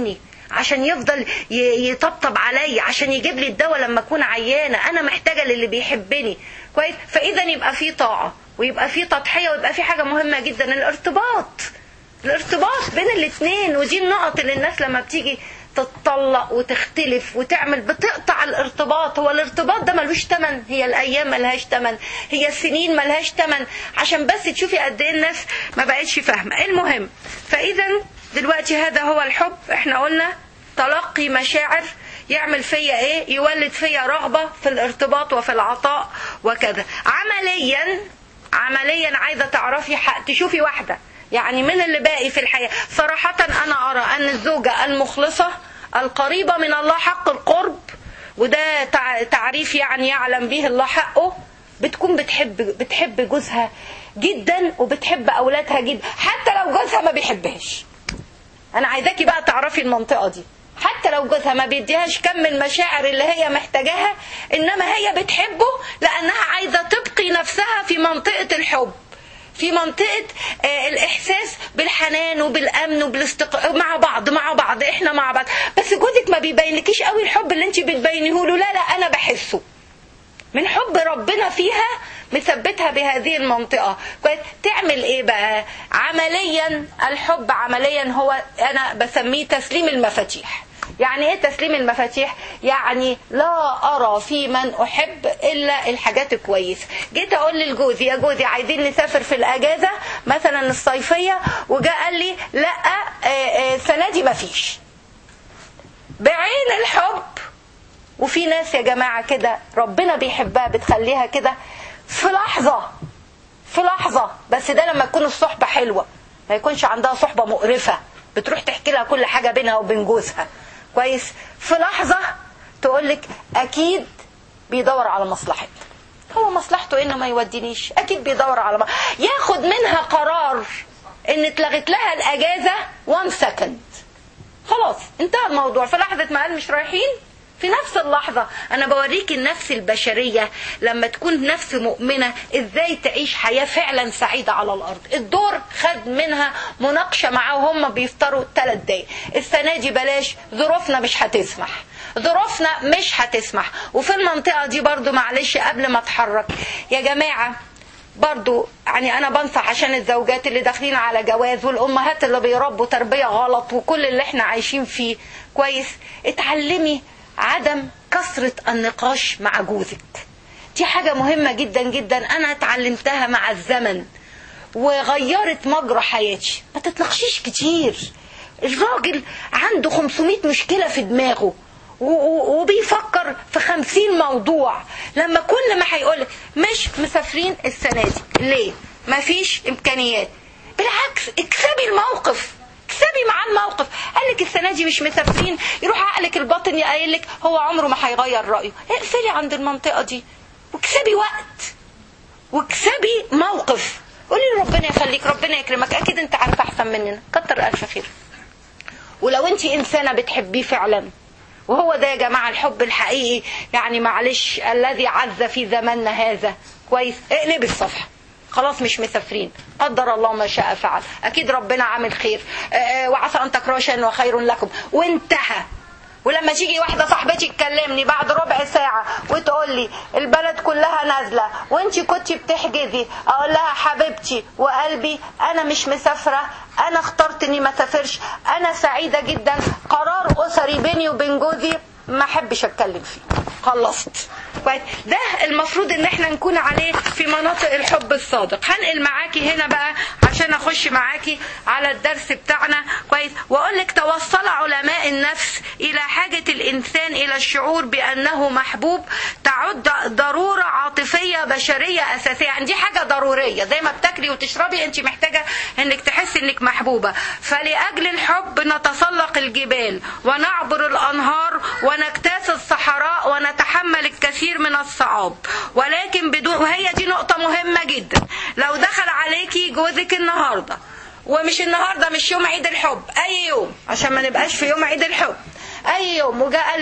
عشان يفضل ي- يطبطب عليا عشان يجيب لي الدواء لما اكون عيانه انا محتاجه للي بيحبني كويس فاذا يبقى في طاعه ويبقى في تضحيه ويبقى في حاجه مهمه جدا الارتباط الارتباط بين الاثنين ودي النقط اللي الناس لما بتيجي تتطلق وتختلف وتعمل بتقطع الارتباط هو الارتباط ده ملوش تمن هي الايام ملهاش تمن هي السنين ملهاش تمن عشان بس تشوفي قد ايه الناس ما بقتش فاهمه المهم فاذا دلوقتي هذا هو الحب احنا قلنا تلقي مشاعر يعمل فيا ايه يولد فيا رغبه في الارتباط وفي العطاء وكذا عمليا عمليا عايزه تعرفي حق تشوفي واحده يعني من اللي باقي في الحياه صراحه انا ارى ان الزوجه المخلصه القريبه من الله حق القرب وده تع- تعريف يعني يعلم به الله حقه بتكون بتحب بتحب جوزها جدا وبتحب اولادها جدا حتى لو جوزها ما بيحبهاش انا عايزاكي بقى تعرفي المنطقه دي حتى لو جوزها ما بيديهاش كم المشاعر اللي هي محتاجاها انما هي بتحبه لانها عايزه تبقي نفسها في منطقه الحب في منطقة آه، الإحساس بالحنان وبالأمن وبالاستق مع بعض مع بعض إحنا مع بعض بس جوزك ما بيبينلكيش قوي الحب اللي أنت بتبينيه له لا لا أنا بحسه من حب ربنا فيها مثبتها بهذه المنطقة كويس تعمل ايه بقى عمليا الحب عمليا هو انا بسميه تسليم المفاتيح يعني ايه تسليم المفاتيح يعني لا ارى في من احب الا الحاجات الكويسه جيت اقول لجوزي يا جوزي عايزين نسافر في الاجازه مثلا الصيفيه وجاء قال لي لا آه، آه، السنه دي مفيش بعين الحب وفي ناس يا جماعة كده ربنا بيحبها بتخليها كده في لحظة في لحظة بس ده لما تكون الصحبة حلوة ما يكونش عندها صحبة مقرفة بتروح تحكي لها كل حاجة بينها وبين جوزها كويس في لحظة تقولك أكيد بيدور على مصلحتنا هو مصلحته انه ما يودينيش اكيد بيدور على ما ياخد منها قرار ان اتلغت لها الاجازه 1 سكند خلاص انتهى الموضوع في لحظة ما قال مش رايحين في نفس اللحظة أنا بوريك النفس البشرية لما تكون نفس مؤمنة إزاي تعيش حياة فعلا سعيدة على الأرض الدور خد منها مناقشة معاه وهم بيفطروا ثلاث دقايق السنة دي بلاش ظروفنا مش هتسمح ظروفنا مش هتسمح وفي المنطقة دي برضو معلش قبل ما اتحرك يا جماعة برضو يعني انا بنصح عشان الزوجات اللي داخلين على جواز والامهات اللي بيربوا تربية غلط وكل اللي احنا عايشين فيه كويس اتعلمي عدم كثرة النقاش مع جوزك دي حاجة مهمة جدا جدا انا اتعلمتها مع الزمن وغيرت مجرى حياتي ما تتناقشيش كتير الراجل عنده 500 مشكلة في دماغه و- و- وبيفكر في خمسين موضوع لما كل ما هيقولك مش مسافرين السنة دي ليه مفيش امكانيات بالعكس اكسبي الموقف اكسبي معاه الموقف قالك السنة دي مش مسافرين يروح عقلك الباطن يقايلك هو عمره ما هيغير رأيه اقفلي عند المنطقة دي واكسبي وقت واكسبي موقف قولي له ربنا يخليك ربنا يكرمك اكيد انت عارفه احسن مننا كتر الف خير ولو انت انسانه بتحبيه فعلا وهو ده يا جماعه الحب الحقيقي يعني معلش الذي عز في زماننا هذا كويس اقلبي الصفحه خلاص مش مسافرين قدر الله ما شاء فعل اكيد ربنا عامل خير آه، آه، وعسى ان تكرهوا شيئا وخير لكم وانتهى ولما تيجي واحده صاحبتي تكلمني بعد ربع ساعه وتقول لي البلد كلها نازله وانت كنت بتحجزي اقول لها حبيبتي وقلبي انا مش مسافره انا اخترت اني ما اسافرش انا سعيده جدا قرار اسري بيني وبين جوزي ما احبش اتكلم فيه خلصت كويس ده المفروض ان احنا نكون عليه في مناطق الحب الصادق هنقل معاكي هنا بقى عشان اخش معاكي على الدرس بتاعنا كويس واقول لك توصل علماء النفس الى حاجه الانسان الى الشعور بانه محبوب تعد ضروره عاطفيه بشريه اساسيه يعني دي حاجه ضروريه زي ما بتاكلي وتشربي انت محتاجه انك تحسي انك محبوبه فلاجل الحب نتسلق الجبال ونعبر الانهار ونجتاز الصحراء ونتحمل الكثير من الصعاب ولكن بدون وهي دي نقطه مهمه جدا لو دخل عليكي جوزك النهارده ومش النهارده مش يوم عيد الحب اي يوم عشان ما نبقاش في يوم عيد الحب اي يوم وجاء قال لك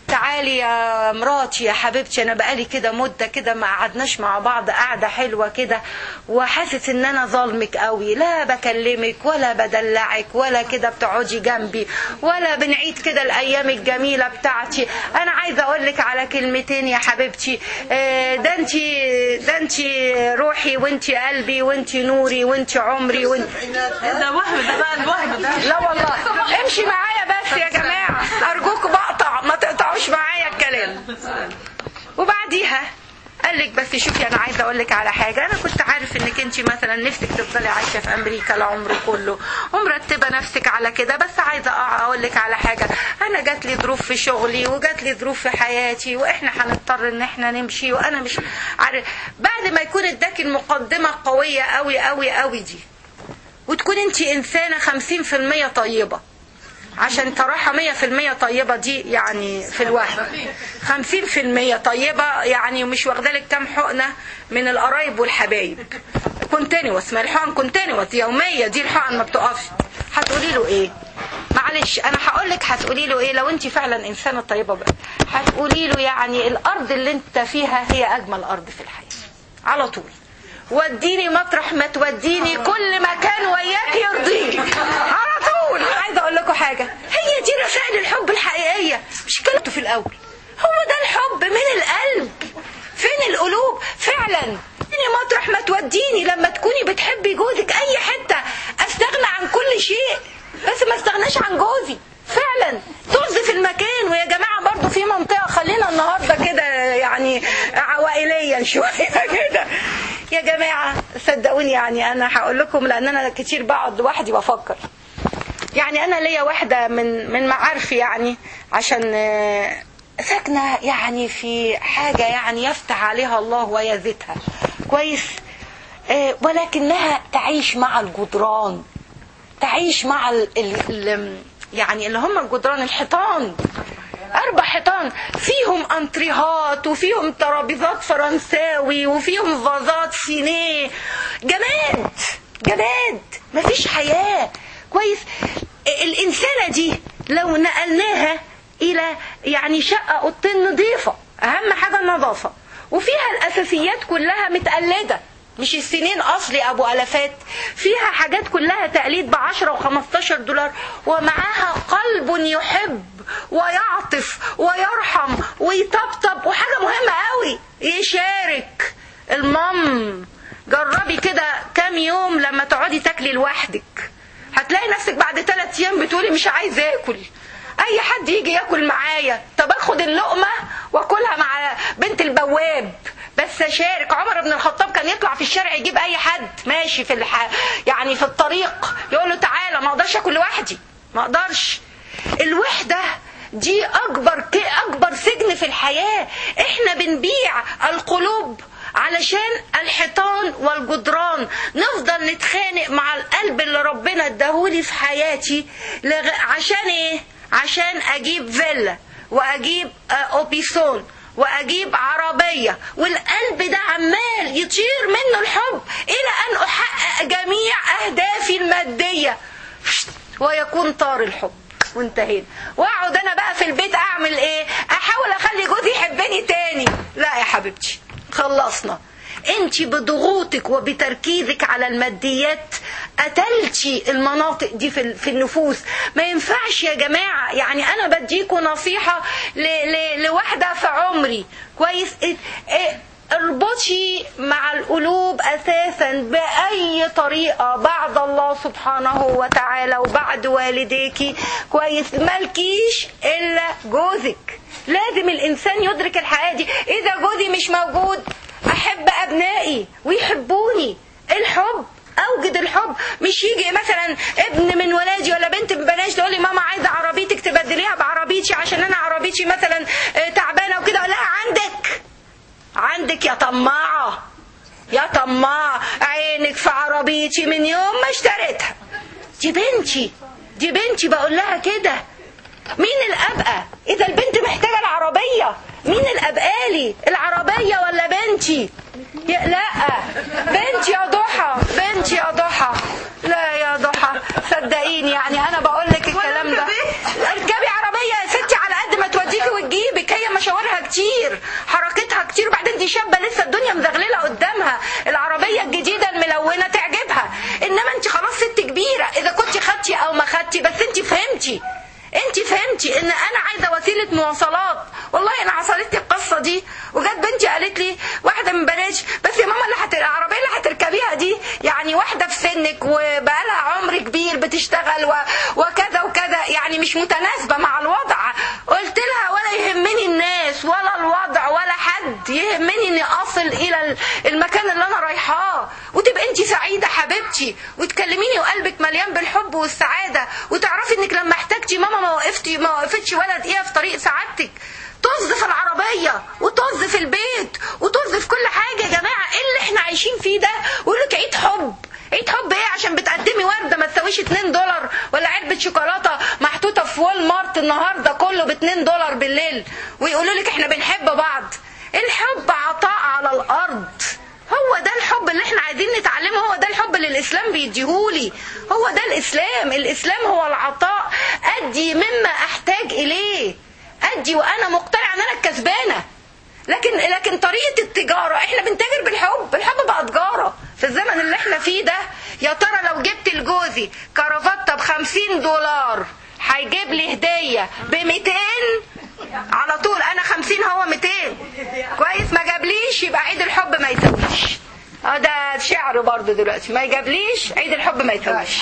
تعالي يا مراتي يا حبيبتي انا بقالي كده مده كده ما قعدناش مع بعض قعده حلوه كده وحاسس ان انا ظالمك قوي لا بكلمك ولا بدلعك ولا كده بتقعدي جنبي ولا بنعيد كده الايام الجميله بتاعتي انا عايزه اقول لك على كلمتين يا حبيبتي آه، ده انت ده انت روحي وانت قلبي وانت نوري وانت عمري وانت ده وهم ده بقى الوهم ده لا والله امشي معايا بس يا جماعه ارجوك بقطع ما تقطعوش معايا الكلام وبعديها قال لك بس شوفي انا عايزه اقول لك على حاجه انا كنت عارف انك انت مثلا نفسك تفضلي عايشه في امريكا العمر كله ومرتبه نفسك على كده بس عايزه اقول لك على حاجه انا جات لي ظروف في شغلي وجات لي ظروف في حياتي واحنا هنضطر ان احنا نمشي وانا مش عارف بعد ما يكون اداك المقدمه القويه قوي قوي قوي دي وتكون انت انسانه 50% طيبه عشان صراحة مية في المية طيبة دي يعني في الوهم خمسين في المية طيبة يعني مش واخدالك كام حقنة من القرايب والحبايب كونتينوس ما الحقن كونتينوس يومية دي الحقن ما بتقفش هتقولي له ايه معلش انا هقول لك هتقولي له ايه لو انت فعلا انسانه طيبه بقى هتقولي له يعني الارض اللي انت فيها هي اجمل ارض في الحياه على طول وديني مطرح ما توديني كل مكان وياك يرضيك على طول عايزه اقول لكم حاجه هي دي رسائل الحب الحقيقيه مش كلمته في الاول هو ده الحب من القلب فين القلوب فعلا ديني مطرح ما توديني لما تكوني بتحبي جوزك اي حته استغنى عن كل شيء بس ما استغناش عن جوزي فعلا طز في المكان ويا جماعه برضو في منطقه خلينا النهارده كده يعني عوائليا شويه كده يا جماعه صدقوني يعني انا هقول لكم لان انا كتير بقعد لوحدي بفكر يعني انا ليا واحده من من معارفي يعني عشان آه، ساكنه يعني في حاجه يعني يفتح عليها الله ويزيدها كويس آه، ولكنها تعيش مع الجدران تعيش مع ال ال ال يعني اللي هم الجدران الحيطان اربع حيطان فيهم انتريهات وفيهم ترابيزات فرنساوي وفيهم فازات سينيه جماد جماد مفيش حياه كويس الانسانه دي لو نقلناها الى يعني شقه اوضتين نظيفه اهم حاجه النظافه وفيها الاساسيات كلها متقلده مش السنين اصلي ابو الافات فيها حاجات كلها تقليد ب 10 و15 دولار ومعاها قلب يحب ويعطف ويرحم ويطبطب وحاجه مهمه قوي يشارك المام جربي كده كام يوم لما تقعدي تاكلي لوحدك هتلاقي نفسك بعد ثلاث ايام بتقولي مش عايز اكل اي حد يجي ياكل معايا طب اخد اللقمه واكلها مع بنت البواب بس اشارك عمر بن الخطاب كان يطلع في الشارع يجيب اي حد ماشي في الح... يعني في الطريق يقول له تعالى ما اقدرش اكل لوحدي ما اقدرش الوحده دي اكبر ك... اكبر سجن في الحياه احنا بنبيع القلوب علشان الحيطان والجدران نفضل نتخانق مع القلب اللي ربنا اداهولي في حياتي لغ... عشان ايه عشان اجيب فيلا واجيب آه، اوبيسون واجيب عربيه والقلب ده عمال يطير منه الحب الى ان احقق جميع اهدافي الماديه ويكون طار الحب وانتهينا واقعد انا بقى في البيت اعمل ايه احاول اخلي جوزي يحبني تاني لا يا حبيبتي خلصنا انت بضغوطك وبتركيزك على الماديات قتلتي المناطق دي في في النفوس ما ينفعش يا جماعه يعني انا بديكوا نصيحه ل ل لواحده في عمري كويس إيه إيه اربطي مع القلوب اساسا باي طريقه بعد الله سبحانه وتعالى وبعد والديكي كويس مالكيش الا جوزك لازم الانسان يدرك الحياه دي اذا جوزي مش موجود احب ابنائي ويحبوني الحب اوجد الحب مش يجي مثلا ابن من ولادي ولا بنت من بناتي تقول لي ماما عايزه عربيتك تبدليها بعربيتي عشان انا عربيتي مثلا آه، تعبانه وكده اقول لها عندك عندك يا طماعه يا طماعه عينك في عربيتي من يوم ما اشتريتها دي بنتي دي بنتي بقول لها كده مين الابقى اذا البنت محتاجه العربيه مين الابقالي العربيه ولا بنتي يا لا بنتي يا ضحى بنتي يا ضحى لا يا ضحى صدقيني يعني انا بقول لك الكلام ده اركبي عربيه يا ستي على قد ما توديكي وتجيبك اني شابه لسه الدنيا مزغلله قدامها العربيه الجديده الملونه تعجبها انما انت خلاص ست كبيره اذا كنت خدتي او ما خدتي بس انت فهمتي انت فهمتي ان انا عايزه وسيله مواصلات والله انا حصلت لي القصه دي وجت بنتي قالت لي واحده من بناتي بس يا ماما اللي هت... العربيه اللي هتركبيها دي يعني واحده في سنك وبقالها عمر كبير بتشتغل و... وكذا وكذا يعني مش متناسبه مع الوضع قلت لها ولا يهمني الناس ولا الوضع ولا حد يهمني اني اصل الى المكان اللي انا رايحاه وتبقى انت سعيده حبيبتي وتكلميني وقلبك مليان بالحب والسعاده وتعرفي انك لما احتاجتي ماما ما وقفتي ما وقفتش ولا دقيقه في طريق سعادتك طز في العربيه وطز في البيت وطز في كل حاجه يا جماعه ايه اللي احنا عايشين فيه ده ويقول لك عيد حب عيد حب ايه عشان بتقدمي ورده ما تساويش 2 دولار ولا علبه شوكولاته محطوطه في وول مارت النهارده كله ب 2 دولار بالليل ويقولوا لك احنا بنحب بعض الحب عطاء على الارض هو ده الحب اللي احنا عايزين نتعلمه هو ده الحب اللي الاسلام بيديهولي هو ده الاسلام الاسلام هو العطاء ادي مما احتاج اليه ادي وانا مقتنعه ان انا الكسبانه لكن لكن طريقه التجاره احنا بنتاجر بالحب الحب بقى تجاره في الزمن اللي احنا فيه ده يا ترى لو جبت لجوزي كرافته ب 50 دولار هيجيب لي هديه ب 200 على طول انا 50 هو 200 كويس ما جابليش يبقى عيد الحب ما يسويش اه ده شعر برضه دلوقتي ما يجابليش عيد الحب ما يسويش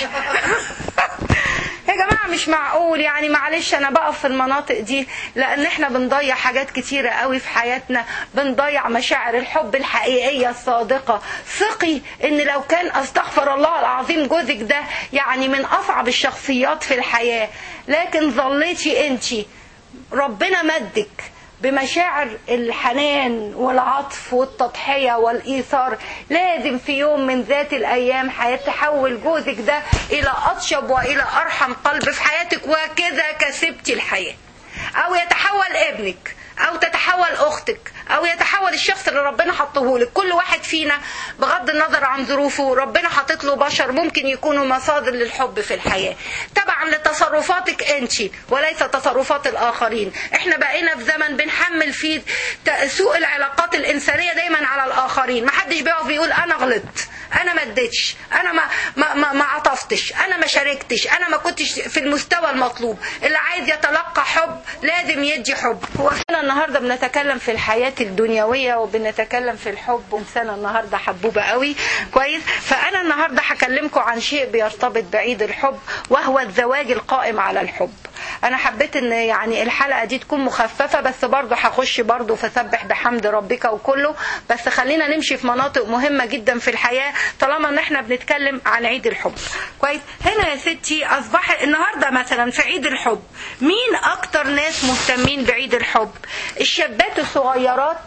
يا جماعة مش معقول يعني معلش أنا بقف في المناطق دي لأن إحنا بنضيع حاجات كتيرة قوي في حياتنا بنضيع مشاعر الحب الحقيقية الصادقة ثقي إن لو كان أستغفر الله العظيم جوزك ده يعني من أصعب الشخصيات في الحياة لكن ظليتي أنت ربنا مدك بمشاعر الحنان والعطف والتضحية والإيثار لازم في يوم من ذات الأيام هيتحول جوزك ده إلى أطيب وإلى أرحم قلب في حياتك وكذا كسبتي الحياة أو يتحول ابنك أو تتحول أختك أو يتحول الشخص اللي ربنا حطه لك كل واحد فينا بغض النظر عن ظروفه ربنا حاطط له بشر ممكن يكونوا مصادر للحب في الحياة طبعا لتصرفاتك أنت وليس تصرفات الآخرين احنا بقينا في زمن بنحمل فيه سوء العلاقات الإنسانية دايما على الآخرين محدش بيقف يقول أنا غلطت انا ما اديتش انا ما ما ما, ما عطفتش انا ما شاركتش انا ما كنتش في المستوى المطلوب اللي عايز يتلقى حب لازم يدي حب هو احنا النهارده بنتكلم في الحياه الدنيويه وبنتكلم في الحب ومسانه النهارده حبوبه قوي كويس فانا النهارده هكلمكم عن شيء بيرتبط بعيد الحب وهو الزواج القائم على الحب انا حبيت ان يعني الحلقه دي تكون مخففه بس برضه هخش برضه فسبح بحمد ربك وكله بس خلينا نمشي في مناطق مهمه جدا في الحياه طالما ان احنا بنتكلم عن عيد الحب كويس هنا يا ستي اصبح النهارده مثلا في عيد الحب مين اكتر ناس مهتمين بعيد الحب الشابات الصغيرات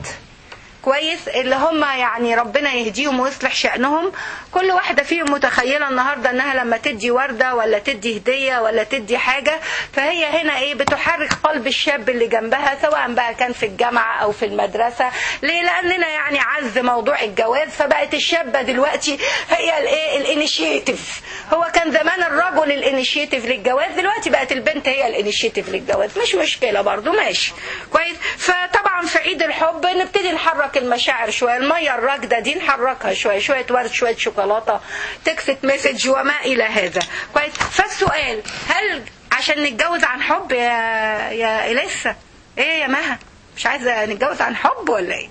كويس اللي هم يعني ربنا يهديهم ويصلح شأنهم كل واحدة فيهم متخيلة النهاردة انها لما تدي وردة ولا تدي هدية ولا تدي حاجة فهي هنا ايه بتحرك قلب الشاب اللي جنبها سواء بقى كان في الجامعة او في المدرسة ليه لاننا يعني عز موضوع الجواز فبقت الشابة دلوقتي هي الايه الانيشيتيف هو كان زمان الرجل الانيشيتيف للجواز دلوقتي بقت البنت هي الانيشيتيف للجواز مش مشكلة برضو ماشي كويس فطبعا في عيد الحب نبتدي نحرك المشاعر شويه الميه الراكده دي نحركها شويه شويه ورد شويه شوكولاته تكست مسج وما الى هذا كويس فالسؤال هل عشان نتجوز عن حب يا يا اليسا ايه يا مها مش عايزه نتجوز عن حب ولا ايه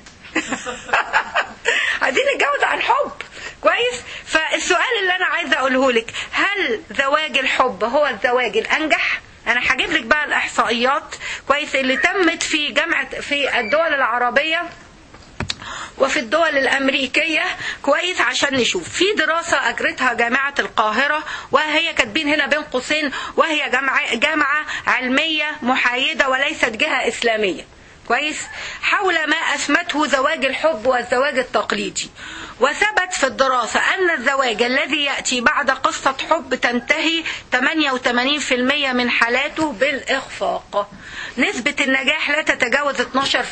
عايزين نتجوز عن حب كويس فالسؤال اللي انا عايزه اقوله لك هل زواج الحب هو الزواج الانجح انا هجيب لك بقى الاحصائيات كويس اللي تمت في جامعه في الدول العربيه وفي الدول الأمريكية كويس عشان نشوف في دراسة أجرتها جامعة القاهرة وهي كاتبين هنا بين قوسين وهي جامعة, جامعة علمية محايدة وليست جهة إسلامية كويس حول ما أثبته زواج الحب والزواج التقليدي وثبت في الدراسة أن الزواج الذي يأتي بعد قصة حب تنتهي 88% من حالاته بالإخفاق نسبة النجاح لا تتجاوز 12%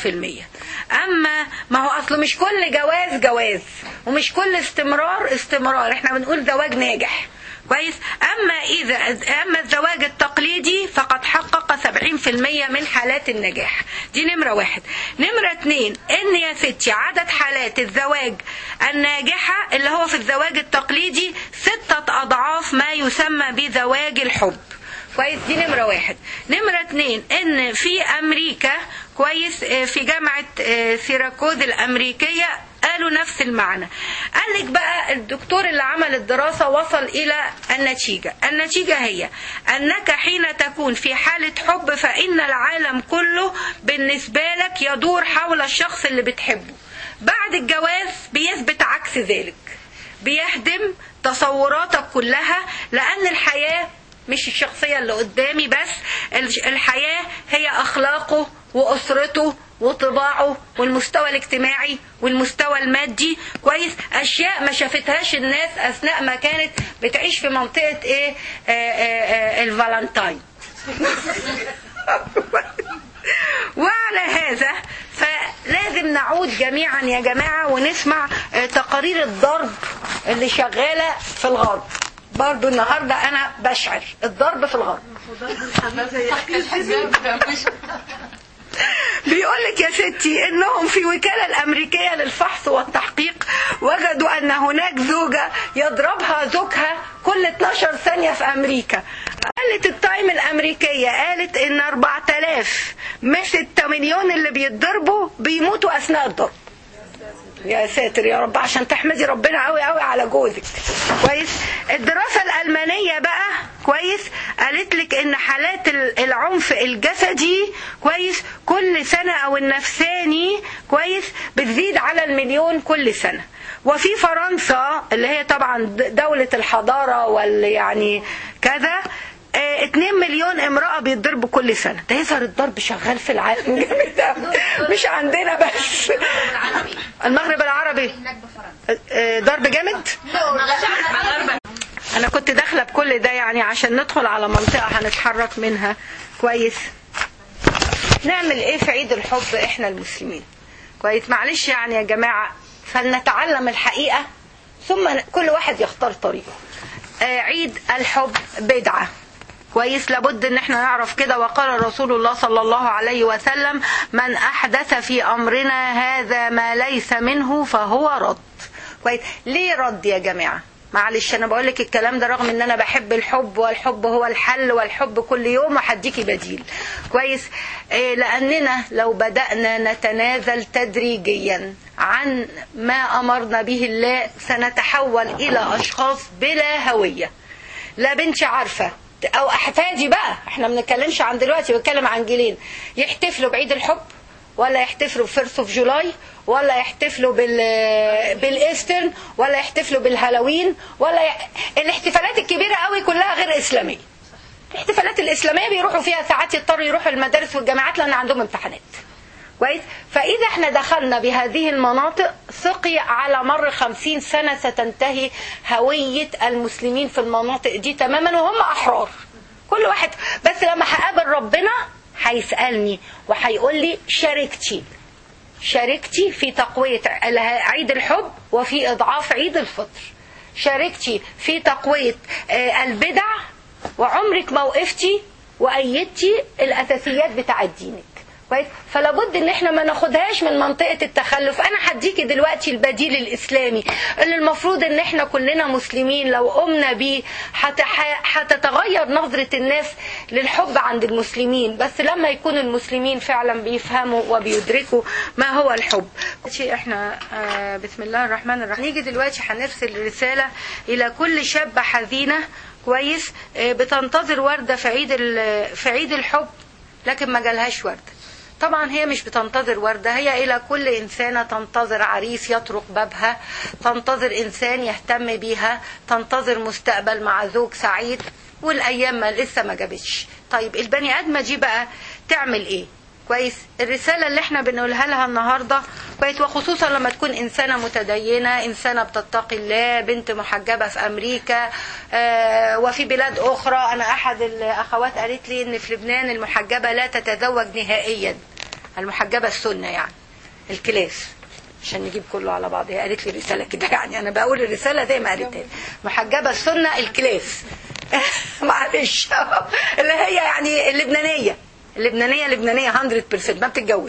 أما ما هو أصله مش كل جواز جواز ومش كل استمرار استمرار احنا بنقول زواج ناجح كويس اما اذا اما الزواج التقليدي فقد حقق 70% من حالات النجاح دي نمره واحد نمره اتنين ان يا ستي عدد حالات الزواج الناجحه اللي هو في الزواج التقليدي سته اضعاف ما يسمى بزواج الحب كويس دي نمرة واحد نمرة اتنين ان في امريكا كويس آه، في جامعة آه، سيراكوز الامريكية قالوا نفس المعنى قال لك بقى الدكتور اللي عمل الدراسة وصل الى النتيجة النتيجة هي انك حين تكون في حالة حب فان العالم كله بالنسبة لك يدور حول الشخص اللي بتحبه بعد الجواز بيثبت عكس ذلك بيهدم تصوراتك كلها لان الحياة مش الشخصية اللي قدامي بس الش- الحياة هي أخلاقه وأسرته وطباعه والمستوى الاجتماعي والمستوى المادي كويس أشياء ما شافتهاش الناس أثناء ما كانت بتعيش في منطقة إيه آه آه آه الفالنتاين وعلى هذا فلازم نعود جميعا يا جماعة ونسمع آه، تقارير الضرب اللي شغالة في الغرب برضو النهاردة أنا بشعر الضرب في الغرب بيقول لك يا ستي انهم في وكاله الامريكيه للفحص والتحقيق وجدوا ان هناك زوجه يضربها زوجها كل 12 ثانيه في امريكا قالت التايم الامريكيه قالت ان 4000 من 6 مليون اللي بيتضربوا بيموتوا اثناء الضرب يا ساتر يا رب عشان تحمدي ربنا قوي قوي على جوزك كويس الدراسة الألمانية بقى كويس قالت لك إن حالات ال- العنف الجسدي كويس كل سنة أو النفساني كويس بتزيد على المليون كل سنة وفي فرنسا اللي هي طبعا د- دولة الحضارة وال يعني كذا 2 مليون امرأة بيتضربوا كل سنة ده يظهر الضرب شغال في العالم جامد أوي. مش عندنا بس المغرب العربي آه، ضرب جامد انا كنت داخله بكل ده يعني عشان ندخل على منطقه هنتحرك منها كويس نعمل ايه في عيد الحب احنا المسلمين كويس معلش يعني يا جماعه فلنتعلم الحقيقه ثم كل واحد يختار طريقه آه، عيد الحب بدعه كويس لابد ان احنا نعرف كده وقال رسول الله صلى الله عليه وسلم من احدث في امرنا هذا ما ليس منه فهو رد كويس ليه رد يا جماعه معلش انا بقول لك الكلام ده رغم ان انا بحب الحب والحب هو الحل والحب كل يوم وهديكي بديل كويس إيه لاننا لو بدانا نتنازل تدريجيا عن ما امرنا به الله سنتحول الى اشخاص بلا هويه لا بنتي عارفه او احفادي بقى احنا ما بنتكلمش عن دلوقتي بتكلم عن جيلين يحتفلوا بعيد الحب ولا يحتفلوا بفيرست اوف جولاي ولا يحتفلوا بال بالايسترن ولا يحتفلوا بالهالوين ولا ي... الاحتفالات الكبيره قوي كلها غير اسلاميه الاحتفالات الاسلاميه بيروحوا فيها ساعات يضطروا يروحوا المدارس والجامعات لان عندهم امتحانات كويس فإذا احنا دخلنا بهذه المناطق ثقي على مر خمسين سنة ستنتهي هوية المسلمين في المناطق دي تماما وهم أحرار كل واحد بس لما هقابل ربنا هيسألني وهيقول لي شاركتي شاركتي في تقوية عيد الحب وفي إضعاف عيد الفطر شاركتي في تقوية آه، البدع وعمرك ما وقفتي وأيدتي الأساسيات بتاع دينك كويس فلا بد ان احنا ما ناخدهاش من منطقه التخلف انا هديكي دلوقتي البديل الاسلامي اللي المفروض ان احنا كلنا مسلمين لو قمنا بيه هت- ح- هتتغير نظره الناس للحب عند المسلمين بس لما يكون المسلمين فعلا بيفهموا وبيدركوا ما هو الحب دلوقتي احنا آه، بسم الله الرحمن الرحيم نيجي دلوقتي هنرسل رساله الى كل شابه حزينه كويس آه، بتنتظر ورده في عيد ال- في عيد الحب لكن ما جالهاش ورده طبعا هي مش بتنتظر وردة هي إلى كل إنسانة تنتظر عريس يطرق بابها تنتظر إنسان يهتم بيها تنتظر مستقبل مع زوج سعيد والأيام ما لسه ما جابتش طيب البني آدمة دي بقى تعمل إيه كويس الرسالة اللي احنا بنقولها لها النهاردة كويس وخصوصا لما تكون إنسانة متدينة إنسانة بتتقي الله بنت محجبة في أمريكا آه وفي بلاد أخرى أنا أحد الأخوات قالت لي إن في لبنان المحجبة لا تتزوج نهائيا المحجبة السنة يعني الكلاس عشان نجيب كله على بعض هي قالت لي رساله كده يعني انا بقول الرساله زي ما قالتها لي. محجبه السنه الكلاس معلش اللي هي يعني اللبنانيه اللبنانيه لبنانيه 100% ما بتتجوز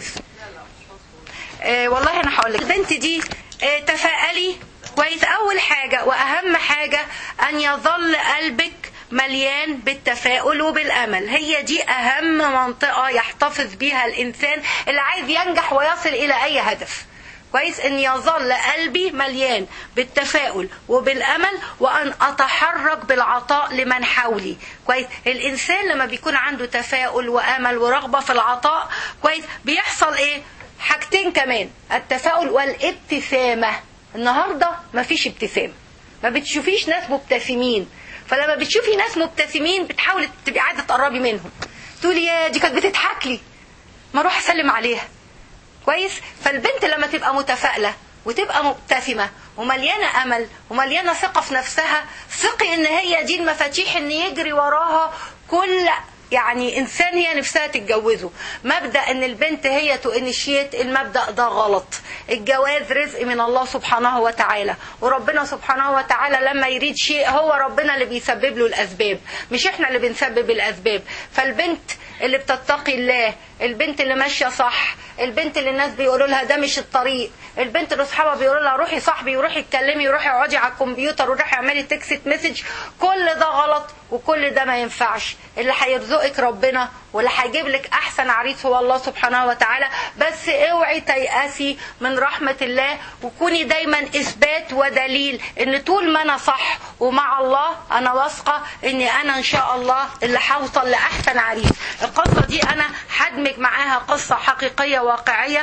آه والله انا هقول لك البنت دي آه تفائلي كويس اول حاجه واهم حاجه ان يظل قلبك مليان بالتفاؤل وبالامل هي دي اهم منطقه يحتفظ بيها الانسان اللي عايز ينجح ويصل الى اي هدف كويس ان يظل قلبي مليان بالتفاؤل وبالامل وان اتحرك بالعطاء لمن حولي كويس الانسان لما بيكون عنده تفاؤل وامل ورغبه في العطاء كويس بيحصل ايه حاجتين كمان التفاؤل والابتسامه النهارده مفيش ابتسام ما بتشوفيش ناس مبتسمين فلما بتشوفي ناس مبتسمين بتحاولي تبقي عايزه تقربي منهم تقولي يا دي كانت بتضحك لي ما اروح اسلم عليها كويس فالبنت لما تبقى متفائله وتبقى مبتسمه ومليانه امل ومليانه ثقه في نفسها ثقي ان هي دي المفاتيح ان يجري وراها كل يعني انسان هي نفسها تتجوزه مبدا ان البنت هي تؤنشيت المبدا ده غلط الجواز رزق من الله سبحانه وتعالى وربنا سبحانه وتعالى لما يريد شيء هو ربنا اللي بيسبب له الاسباب مش احنا اللي بنسبب الاسباب فالبنت اللي بتتقي الله البنت اللي ماشيه صح البنت اللي الناس بيقولوا لها ده مش الطريق البنت اللي اصحابها بيقولوا لها روحي صاحبي وروحي اتكلمي وروحي اقعدي على الكمبيوتر وروحي اعملي تكست مسج كل ده غلط وكل ده ما ينفعش اللي هيرزقك ربنا واللي هيجيب لك احسن عريس هو الله سبحانه وتعالى بس اوعي تيأسي من رحمة الله وكوني دايما اثبات ودليل ان طول ما انا صح ومع الله انا واثقة اني انا ان شاء الله اللي هوصل لاحسن عريس القصة دي انا هدمج معاها قصة حقيقية واقعية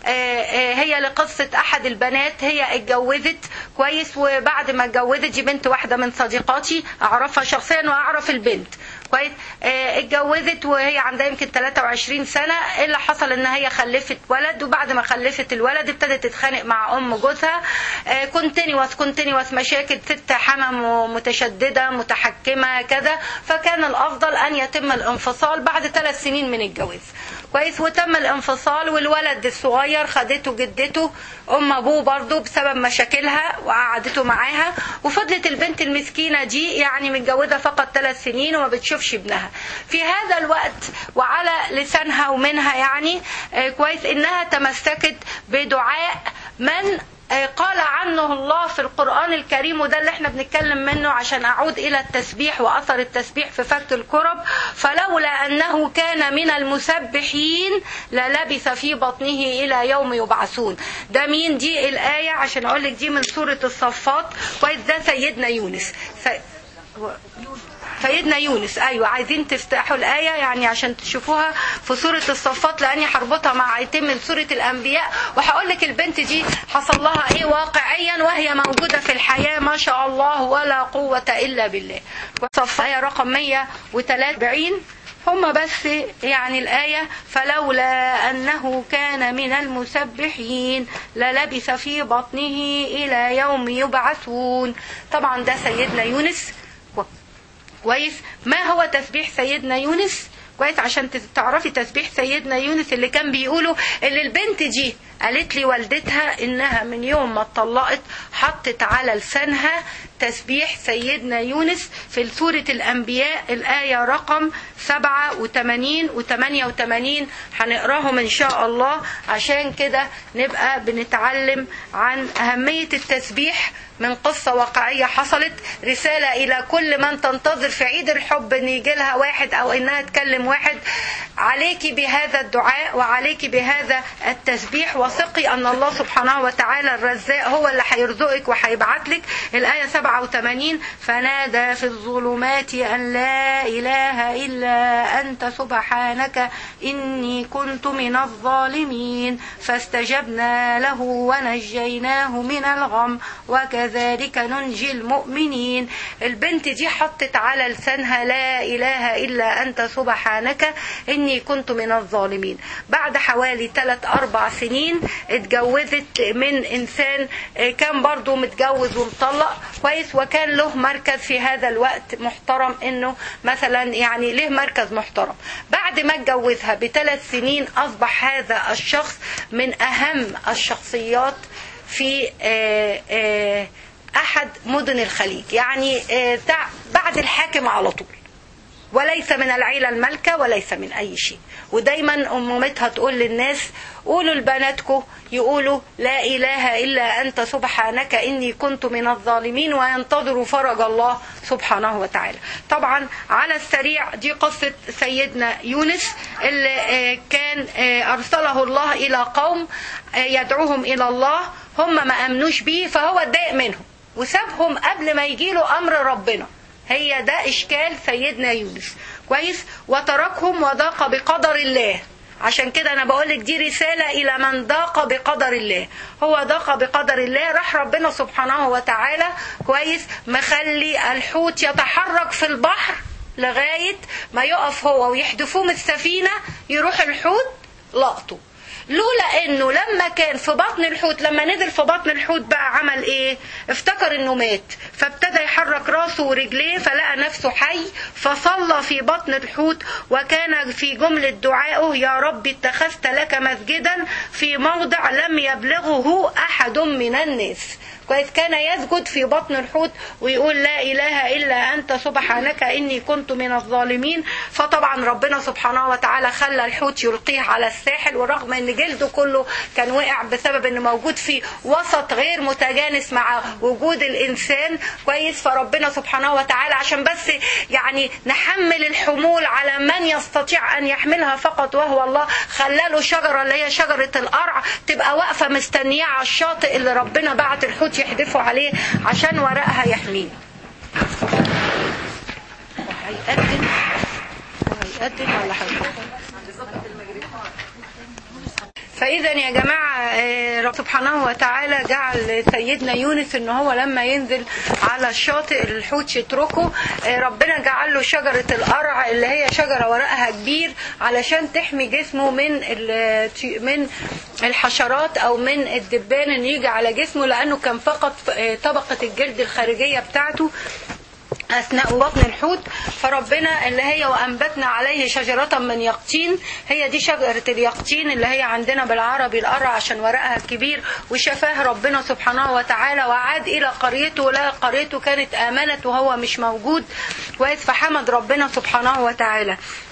هي لقصة احد البنات هي اتجوزت كويس وبعد ما اتجوزت دي بنت واحدة من صديقاتي اعرفها شخصيا واعرف البنت كويس اه اتجوزت وهي عندها يمكن 23 سنه ايه اللي حصل ان هي خلفت ولد وبعد ما خلفت الولد ابتدت تتخانق مع ام جوزها اه كونتينيوس كونتينيوس مشاكل ست حمم متشدده متحكمه كذا فكان الافضل ان يتم الانفصال بعد ثلاث سنين من الجواز كويس وتم الانفصال والولد الصغير خدته جدته ام ابوه برضه بسبب مشاكلها وقعدته معاها وفضلت البنت المسكينه دي يعني متجوزه فقط ثلاث سنين وما بتشوفش ابنها في هذا الوقت وعلى لسانها ومنها يعني كويس انها تمسكت بدعاء من قال عنه الله في القرآن الكريم وده اللي احنا بنتكلم منه عشان أعود إلى التسبيح وأثر التسبيح في فك الكرب فلولا أنه كان من المسبحين للبث في بطنه إلى يوم يبعثون ده مين دي الآية عشان أقول لك دي من سورة الصفات كويس ده سيدنا يونس سي... سيدنا يونس ايوه عايزين تفتحوا الايه يعني عشان تشوفوها في سوره الصفات لاني هربطها مع ايتين من سوره الانبياء وهقول لك البنت دي حصل لها ايه واقعيا وهي موجوده في الحياه ما شاء الله ولا قوه الا بالله صف ايه رقم 143 هم بس يعني الآية فلولا أنه كان من المسبحين للبث في بطنه إلى يوم يبعثون طبعا ده سيدنا يونس كويس ما هو تسبيح سيدنا يونس كويس عشان تعرفي تسبيح سيدنا يونس اللي كان بيقولوا اللي البنت دي قالت لي والدتها انها من يوم ما اتطلقت حطت على لسانها تسبيح سيدنا يونس في سورة الأنبياء الآية رقم 87 و 88 هنقراهم إن شاء الله عشان كده نبقى بنتعلم عن أهمية التسبيح من قصة واقعية حصلت رسالة إلى كل من تنتظر في عيد الحب إن يجي لها واحد أو إنها تكلم واحد عليك بهذا الدعاء وعليك بهذا التسبيح وثقي أن الله سبحانه وتعالى الرزاق هو اللي هيرزقك وهيبعت لك الآية 87 فنادى في الظلمات أن لا إله إلا أنت سبحانك إني كنت من الظالمين فاستجبنا له ونجيناه من الغم وكذلك ننجي المؤمنين البنت دي حطت على لسانها لا إله إلا أنت سبحانك إني كنت من الظالمين بعد حوالي 3 أربع سنين اتجوزت من إنسان كان برضو متجوز ومطلق كويس وكان له مركز في هذا الوقت محترم انه مثلا يعني له مركز محترم بعد ما اتجوزها بثلاث سنين اصبح هذا الشخص من اهم الشخصيات في آه، آه، احد مدن الخليج يعني آه، تع- بعد الحاكم على طول وليس من العيلة المالكة وليس من أي شيء ودايما أمومتها تقول للناس قولوا لبناتكم يقولوا لا إله إلا أنت سبحانك إني كنت من الظالمين وينتظروا فرج الله سبحانه وتعالى طبعا على السريع دي قصة سيدنا يونس اللي آه، كان آه، أرسله الله إلى قوم آه، يدعوهم إلى الله هم ما أمنوش بيه فهو اتضايق منهم وسابهم قبل ما يجيله أمر ربنا هي ده اشكال سيدنا يونس كويس وتركهم وضاق بقدر الله عشان كده انا بقولك دي رسالة الى من ضاق بقدر الله هو ضاق بقدر الله راح ربنا سبحانه وتعالى كويس مخلي الحوت يتحرك في البحر لغاية ما يقف هو ويحدفوه من السفينة يروح الحوت لقطه لولا انه لما كان في بطن الحوت لما نزل في بطن الحوت بقى عمل ايه افتكر انه مات فابتدى يحرك راسه ورجليه فلقى نفسه حي فصلى في بطن الحوت وكان في جملة دعائه يا رب اتخذت لك مسجدا في موضع لم يبلغه احد من الناس كويس كان يسجد في بطن الحوت ويقول لا اله الا انت سبحانك اني كنت من الظالمين فطبعا ربنا سبحانه وتعالى خلى الحوت يلقيه على الساحل ورغم ان جلده كله كان وقع بسبب انه موجود في وسط غير متجانس مع وجود الانسان كويس فربنا سبحانه وتعالى عشان بس يعني نحمل الحمول على من يستطيع ان يحملها فقط وهو الله خلاله شجره اللي هي شجره القرع تبقى واقفه مستنياه على الشاطئ اللي ربنا بعت الحوت يحدفه عليه عشان ورقها يحميه وهيقدم وهيقدم ولا هيقدم فاذا يا جماعه آه، رب سبحانه وتعالى جعل سيدنا يونس ان هو لما ينزل على الشاطئ الحوت يتركه آه، ربنا جعل له شجره القرع اللي هي شجره ورقها كبير علشان تحمي جسمه من ال- من الحشرات او من الدبان اللي يجي على جسمه لانه كان فقط آه، طبقه الجلد الخارجيه بتاعته أثناء بطن الحوت فربنا اللي هي وأنبتنا عليه شجرة من يقطين هي دي شجرة اليقطين اللي هي عندنا بالعربي القرع عشان ورقها كبير وشفاه ربنا سبحانه وتعالى وعاد إلى قريته لا قريته كانت آمنت وهو مش موجود كويس فحمد ربنا سبحانه وتعالى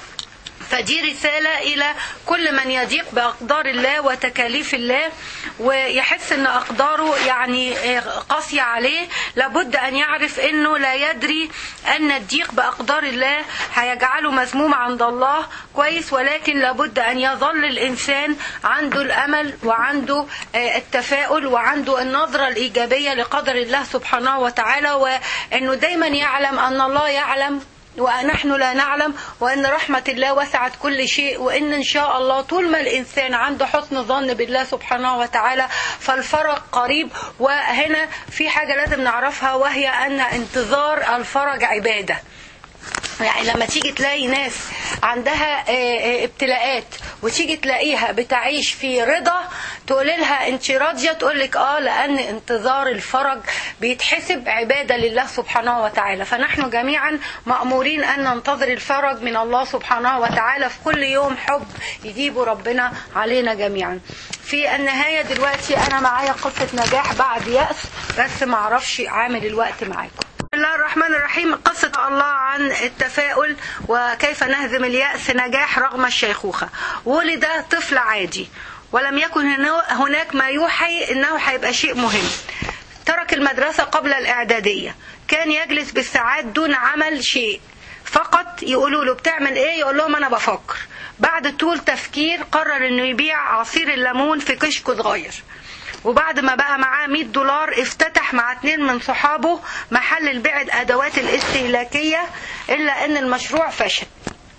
فدي رسالة إلى كل من يضيق بأقدار الله وتكاليف الله ويحس أن أقداره يعني قاسية عليه لابد أن يعرف أنه لا يدري أن الضيق بأقدار الله هيجعله مذموم عند الله كويس ولكن لابد أن يظل الإنسان عنده الأمل وعنده التفاؤل وعنده النظرة الإيجابية لقدر الله سبحانه وتعالى وأنه دايما يعلم أن الله يعلم ونحن لا نعلم وأن رحمة الله وسعت كل شيء وأن إن شاء الله طول ما الإنسان عنده حسن ظن بالله سبحانه وتعالى فالفرج قريب وهنا في حاجة لازم نعرفها وهي أن انتظار الفرج عبادة يعني لما تيجي تلاقي ناس عندها ابتلاءات وتيجي تلاقيها بتعيش في رضا تقول لها انت راضيه تقول لك اه لان انتظار الفرج بيتحسب عباده لله سبحانه وتعالى فنحن جميعا مامورين ان ننتظر الفرج من الله سبحانه وتعالى في كل يوم حب يجيبه ربنا علينا جميعا في النهايه دلوقتي انا معايا قصه نجاح بعد ياس بس معرفش عامل الوقت معاكم بسم الله الرحمن الرحيم قصة الله عن التفاؤل وكيف نهزم اليأس نجاح رغم الشيخوخة ولد طفل عادي ولم يكن هناك ما يوحي انه هيبقى شيء مهم ترك المدرسة قبل الإعدادية كان يجلس بالساعات دون عمل شيء فقط يقولوا له بتعمل ايه يقول لهم انا بفكر بعد طول تفكير قرر انه يبيع عصير الليمون في كشك صغير وبعد ما بقى معاه 100 دولار افتتح مع اتنين من صحابه محل البيع الادوات الاستهلاكيه الا ان المشروع فشل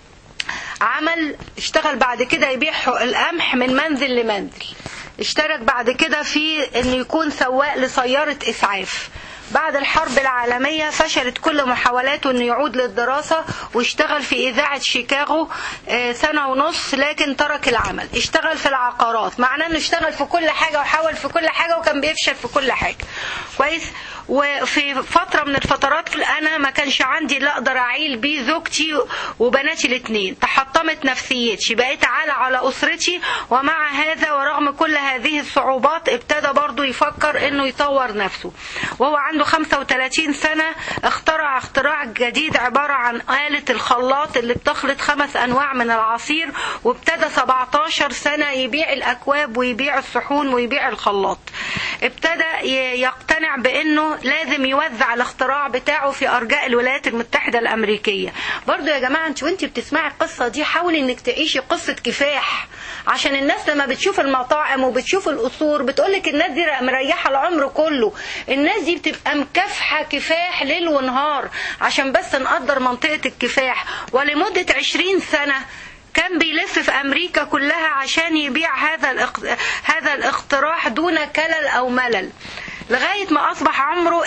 عمل اشتغل بعد كده يبيع القمح من منزل لمنزل اشترك بعد كده في انه يكون سواق لسياره اسعاف بعد الحرب العالمية فشلت كل محاولاته انه يعود للدراسة واشتغل في اذاعة شيكاغو سنة ونص لكن ترك العمل اشتغل في العقارات معناه انه اشتغل في كل حاجة وحاول في كل حاجة وكان بيفشل في كل حاجة كويس وفي فتره من الفترات انا ما كانش عندي اللي اقدر اعيل بيه زوجتي وبناتي الاثنين تحطمت نفسيتي بقيت عالة على اسرتي ومع هذا ورغم كل هذه الصعوبات ابتدى برضو يفكر انه يطور نفسه وهو عنده 35 سنة اخترع اختراع جديد عبارة عن آلة الخلاط اللي بتخلط خمس انواع من العصير وابتدى 17 سنة يبيع الاكواب ويبيع الصحون ويبيع الخلاط ابتدى ي- يقتنع بانه لازم يوزع الاختراع بتاعه في ارجاء الولايات المتحدة الامريكية برضو يا جماعة انت وانت بتسمعي القصة دي حاولي انك تعيشي قصة كفاح عشان الناس لما بتشوف المطاعم وبتشوف القصور بتقولك الناس دي مريحة العمر كله الناس دي بتبقى مكافحة كفاح ليل ونهار عشان بس نقدر منطقة الكفاح ولمدة عشرين سنة كان بيلف في امريكا كلها عشان يبيع هذا الاق- هذا الاقتراح دون كلل او ملل لغايه ما اصبح عمره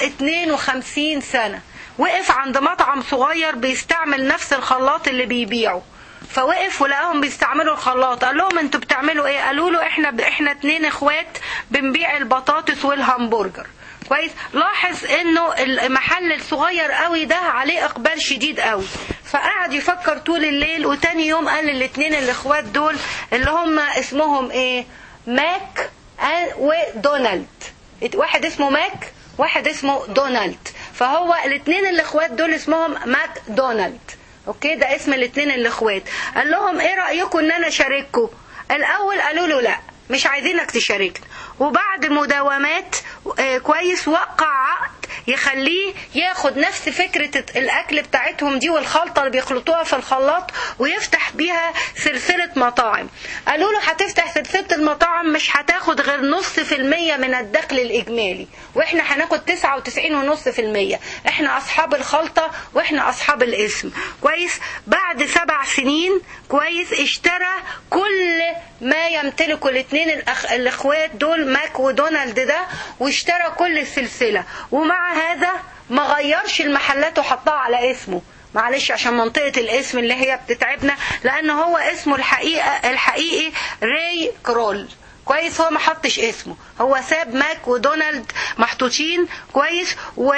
52 سنه وقف عند مطعم صغير بيستعمل نفس الخلاط اللي بيبيعه فوقف ولقاهم بيستعملوا الخلاط قال لهم انتوا بتعملوا ايه قالوا له احنا احنا اتنين اخوات بنبيع البطاطس والهمبرجر كويس لاحظ انه المحل الصغير قوي ده عليه اقبال شديد قوي فقعد يفكر طول الليل وتاني يوم قال للاتنين الاخوات دول اللي هم اسمهم ايه ماك ودونالد واحد اسمه ماك واحد اسمه دونالد فهو الاتنين الاخوات دول اسمهم ماك دونالد اوكي ده اسم الاتنين الاخوات قال لهم ايه رايكم ان انا اشارككم الاول قالوا له لا مش عايزينك تشاركنا وبعد مداومات آه، كويس وقع عقد يخليه ياخد نفس فكرة الأكل بتاعتهم دي والخلطة اللي بيخلطوها في الخلاط ويفتح بيها سلسلة مطاعم قالوا له هتفتح سلسلة المطاعم مش هتاخد غير نص في المية من الدخل الإجمالي وإحنا هناخد تسعة وتسعين ونص في المية إحنا أصحاب الخلطة وإحنا أصحاب الاسم كويس بعد سبع سنين كويس اشترى كل ما يمتلكه الاثنين الأخ... الاخوات دول ماك ودونالد ده واشترى كل السلسلة ومع هذا ما غيرش المحلات وحطها على اسمه معلش عشان منطقة الاسم اللي هي بتتعبنا لان هو اسمه الحقيقة الحقيقي راي كرول كويس هو ما حطش اسمه هو ساب ماك ودونالد محطوطين كويس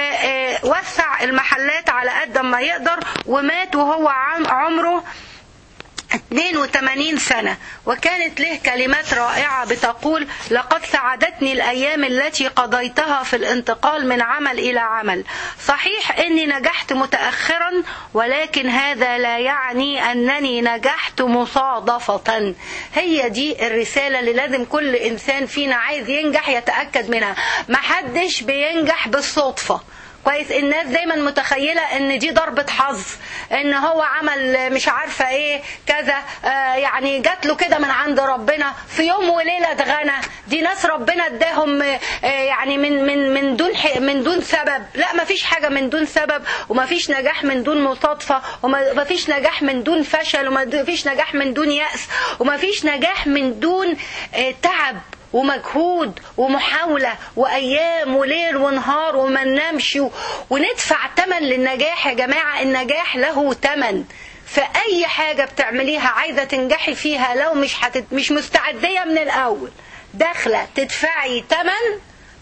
ووسع المحلات على قد ما يقدر ومات وهو عم- عمره 82 سنة وكانت له كلمات رائعة بتقول لقد سعدتني الأيام التي قضيتها في الانتقال من عمل إلى عمل صحيح أني نجحت متأخرا ولكن هذا لا يعني أنني نجحت مصادفة هي دي الرسالة اللي لازم كل إنسان فينا عايز ينجح يتأكد منها محدش بينجح بالصدفة كويس الناس دايما متخيلة ان دي ضربة حظ ان هو عمل مش عارفة ايه كذا آه يعني جات له كده من عند ربنا في يوم وليلة غنى دي ناس ربنا اداهم آه يعني من من من دون ح- من دون سبب لا ما فيش حاجة من دون سبب وما فيش نجاح من دون مصادفة وما فيش نجاح من دون فشل وما فيش نجاح من دون يأس وما فيش نجاح من دون آه تعب ومجهود ومحاولة وأيام وليل ونهار وما ننامش و- وندفع تمن للنجاح يا جماعة النجاح له تمن فأي حاجة بتعمليها عايزة تنجحي فيها لو مش هتت... مش مستعدية من الأول داخلة تدفعي تمن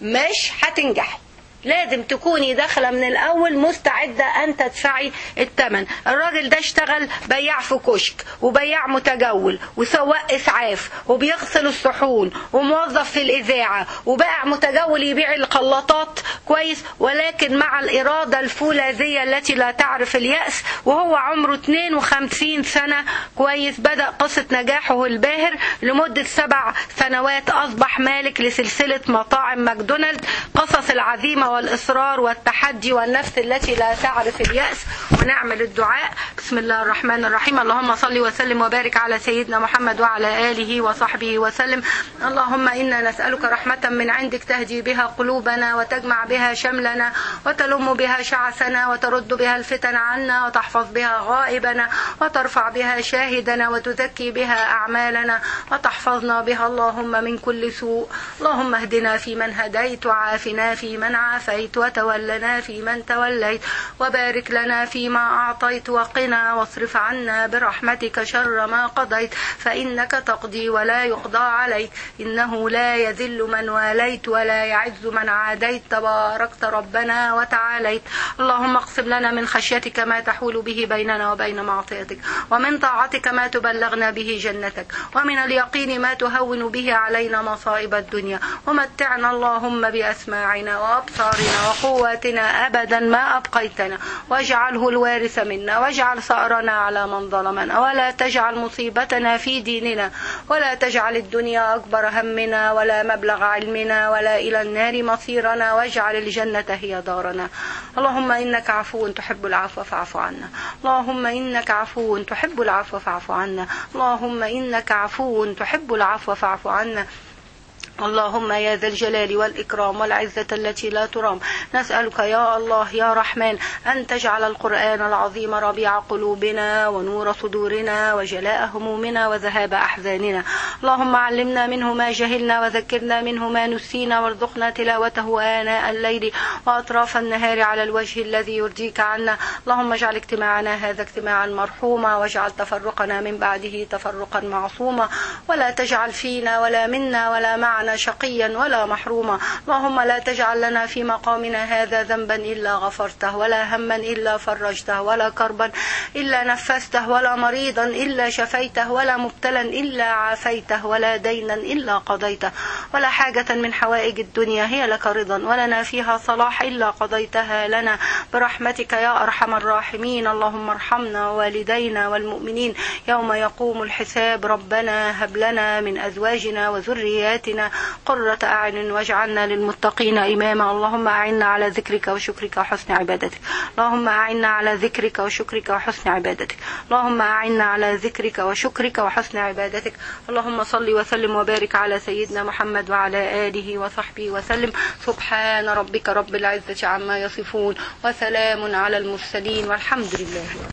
مش هتنجحي لازم تكوني داخلة من الأول مستعدة أن تدفعي الثمن الراجل ده اشتغل بياع في كشك وبياع متجول وسواق إسعاف وبيغسل الصحون وموظف في الإذاعة وبائع متجول يبيع الخلاطات كويس ولكن مع الإرادة الفولاذية التي لا تعرف اليأس وهو عمره 52 سنة كويس بدأ قصة نجاحه الباهر لمدة سبع سنوات أصبح مالك لسلسلة مطاعم ماكدونالد قصص العزيمة والإصرار والتحدي والنفس التي لا تعرف اليأس ونعمل الدعاء بسم الله الرحمن الرحيم اللهم صل وسلم وبارك على سيدنا محمد وعلى آله وصحبه وسلم اللهم إنا نسألك رحمة من عندك تهدي بها قلوبنا وتجمع بها شملنا وتلم بها شعثنا وترد بها الفتن عنا وتحفظ بها غائبنا وترفع بها شاهدنا وتزكي بها أعمالنا وتحفظنا بها اللهم من كل سوء اللهم اهدنا فيمن هديت وعافنا فيمن عافيت عافيت وتولنا فيمن توليت وبارك لنا فيما أعطيت وقنا واصرف عنا برحمتك شر ما قضيت فإنك تقضي ولا يقضى عليك إنه لا يذل من واليت ولا يعز من عاديت تباركت ربنا وتعاليت اللهم اقسم لنا من خشيتك ما تحول به بيننا وبين معصيتك ومن طاعتك ما تبلغنا به جنتك ومن اليقين ما تهون به علينا مصائب الدنيا ومتعنا اللهم بأسماعنا وأبصارنا وقواتنا أبدا ما أبقيتنا واجعله الوارث منا واجعل ثأرنا على من ظلمنا ولا تجعل مصيبتنا في ديننا ولا تجعل الدنيا أكبر همنا ولا مبلغ علمنا ولا إلى النار مصيرنا واجعل الجنة هي دارنا اللهم إنك عفو تحب العفو فاعف عنا اللهم إنك عفو تحب العفو فاعف عنا اللهم إنك عفو تحب العفو فاعف عنا اللهم يا ذا الجلال والإكرام والعزة التي لا ترام نسألك يا الله يا رحمن أن تجعل القرآن العظيم ربيع قلوبنا ونور صدورنا وجلاء همومنا وذهاب أحزاننا اللهم علمنا منه ما جهلنا وذكرنا منه ما نسينا وارزقنا تلاوته آناء الليل وأطراف النهار على الوجه الذي يرضيك عنا اللهم اجعل اجتماعنا هذا اجتماعا مرحوما واجعل تفرقنا من بعده تفرقا معصوما ولا تجعل فينا ولا منا ولا معنا شقيا ولا محروما اللهم لا تجعل لنا في مقامنا هذا ذنبا إلا غفرته ولا هما إلا فرجته ولا كربا إلا نفسته ولا مريضا إلا شفيته ولا مبتلا إلا عافيته ولا دينا إلا قضيته ولا حاجة من حوائج الدنيا هي لك رضا ولنا فيها صلاح إلا قضيتها لنا برحمتك يا أرحم الراحمين اللهم ارحمنا ووالدينا والمؤمنين يوم يقوم الحساب ربنا هب لنا من أزواجنا وذرياتنا قرة أعين واجعلنا للمتقين إماما اللهم أعنا على ذكرك وشكرك وحسن عبادتك اللهم أعنا على ذكرك وشكرك وحسن عبادتك اللهم أعنا على ذكرك وشكرك وحسن عبادتك اللهم صل وسلم وبارك على سيدنا محمد وعلى آله وصحبه وسلم سبحان ربك رب العزة عما يصفون وسلام على المرسلين والحمد لله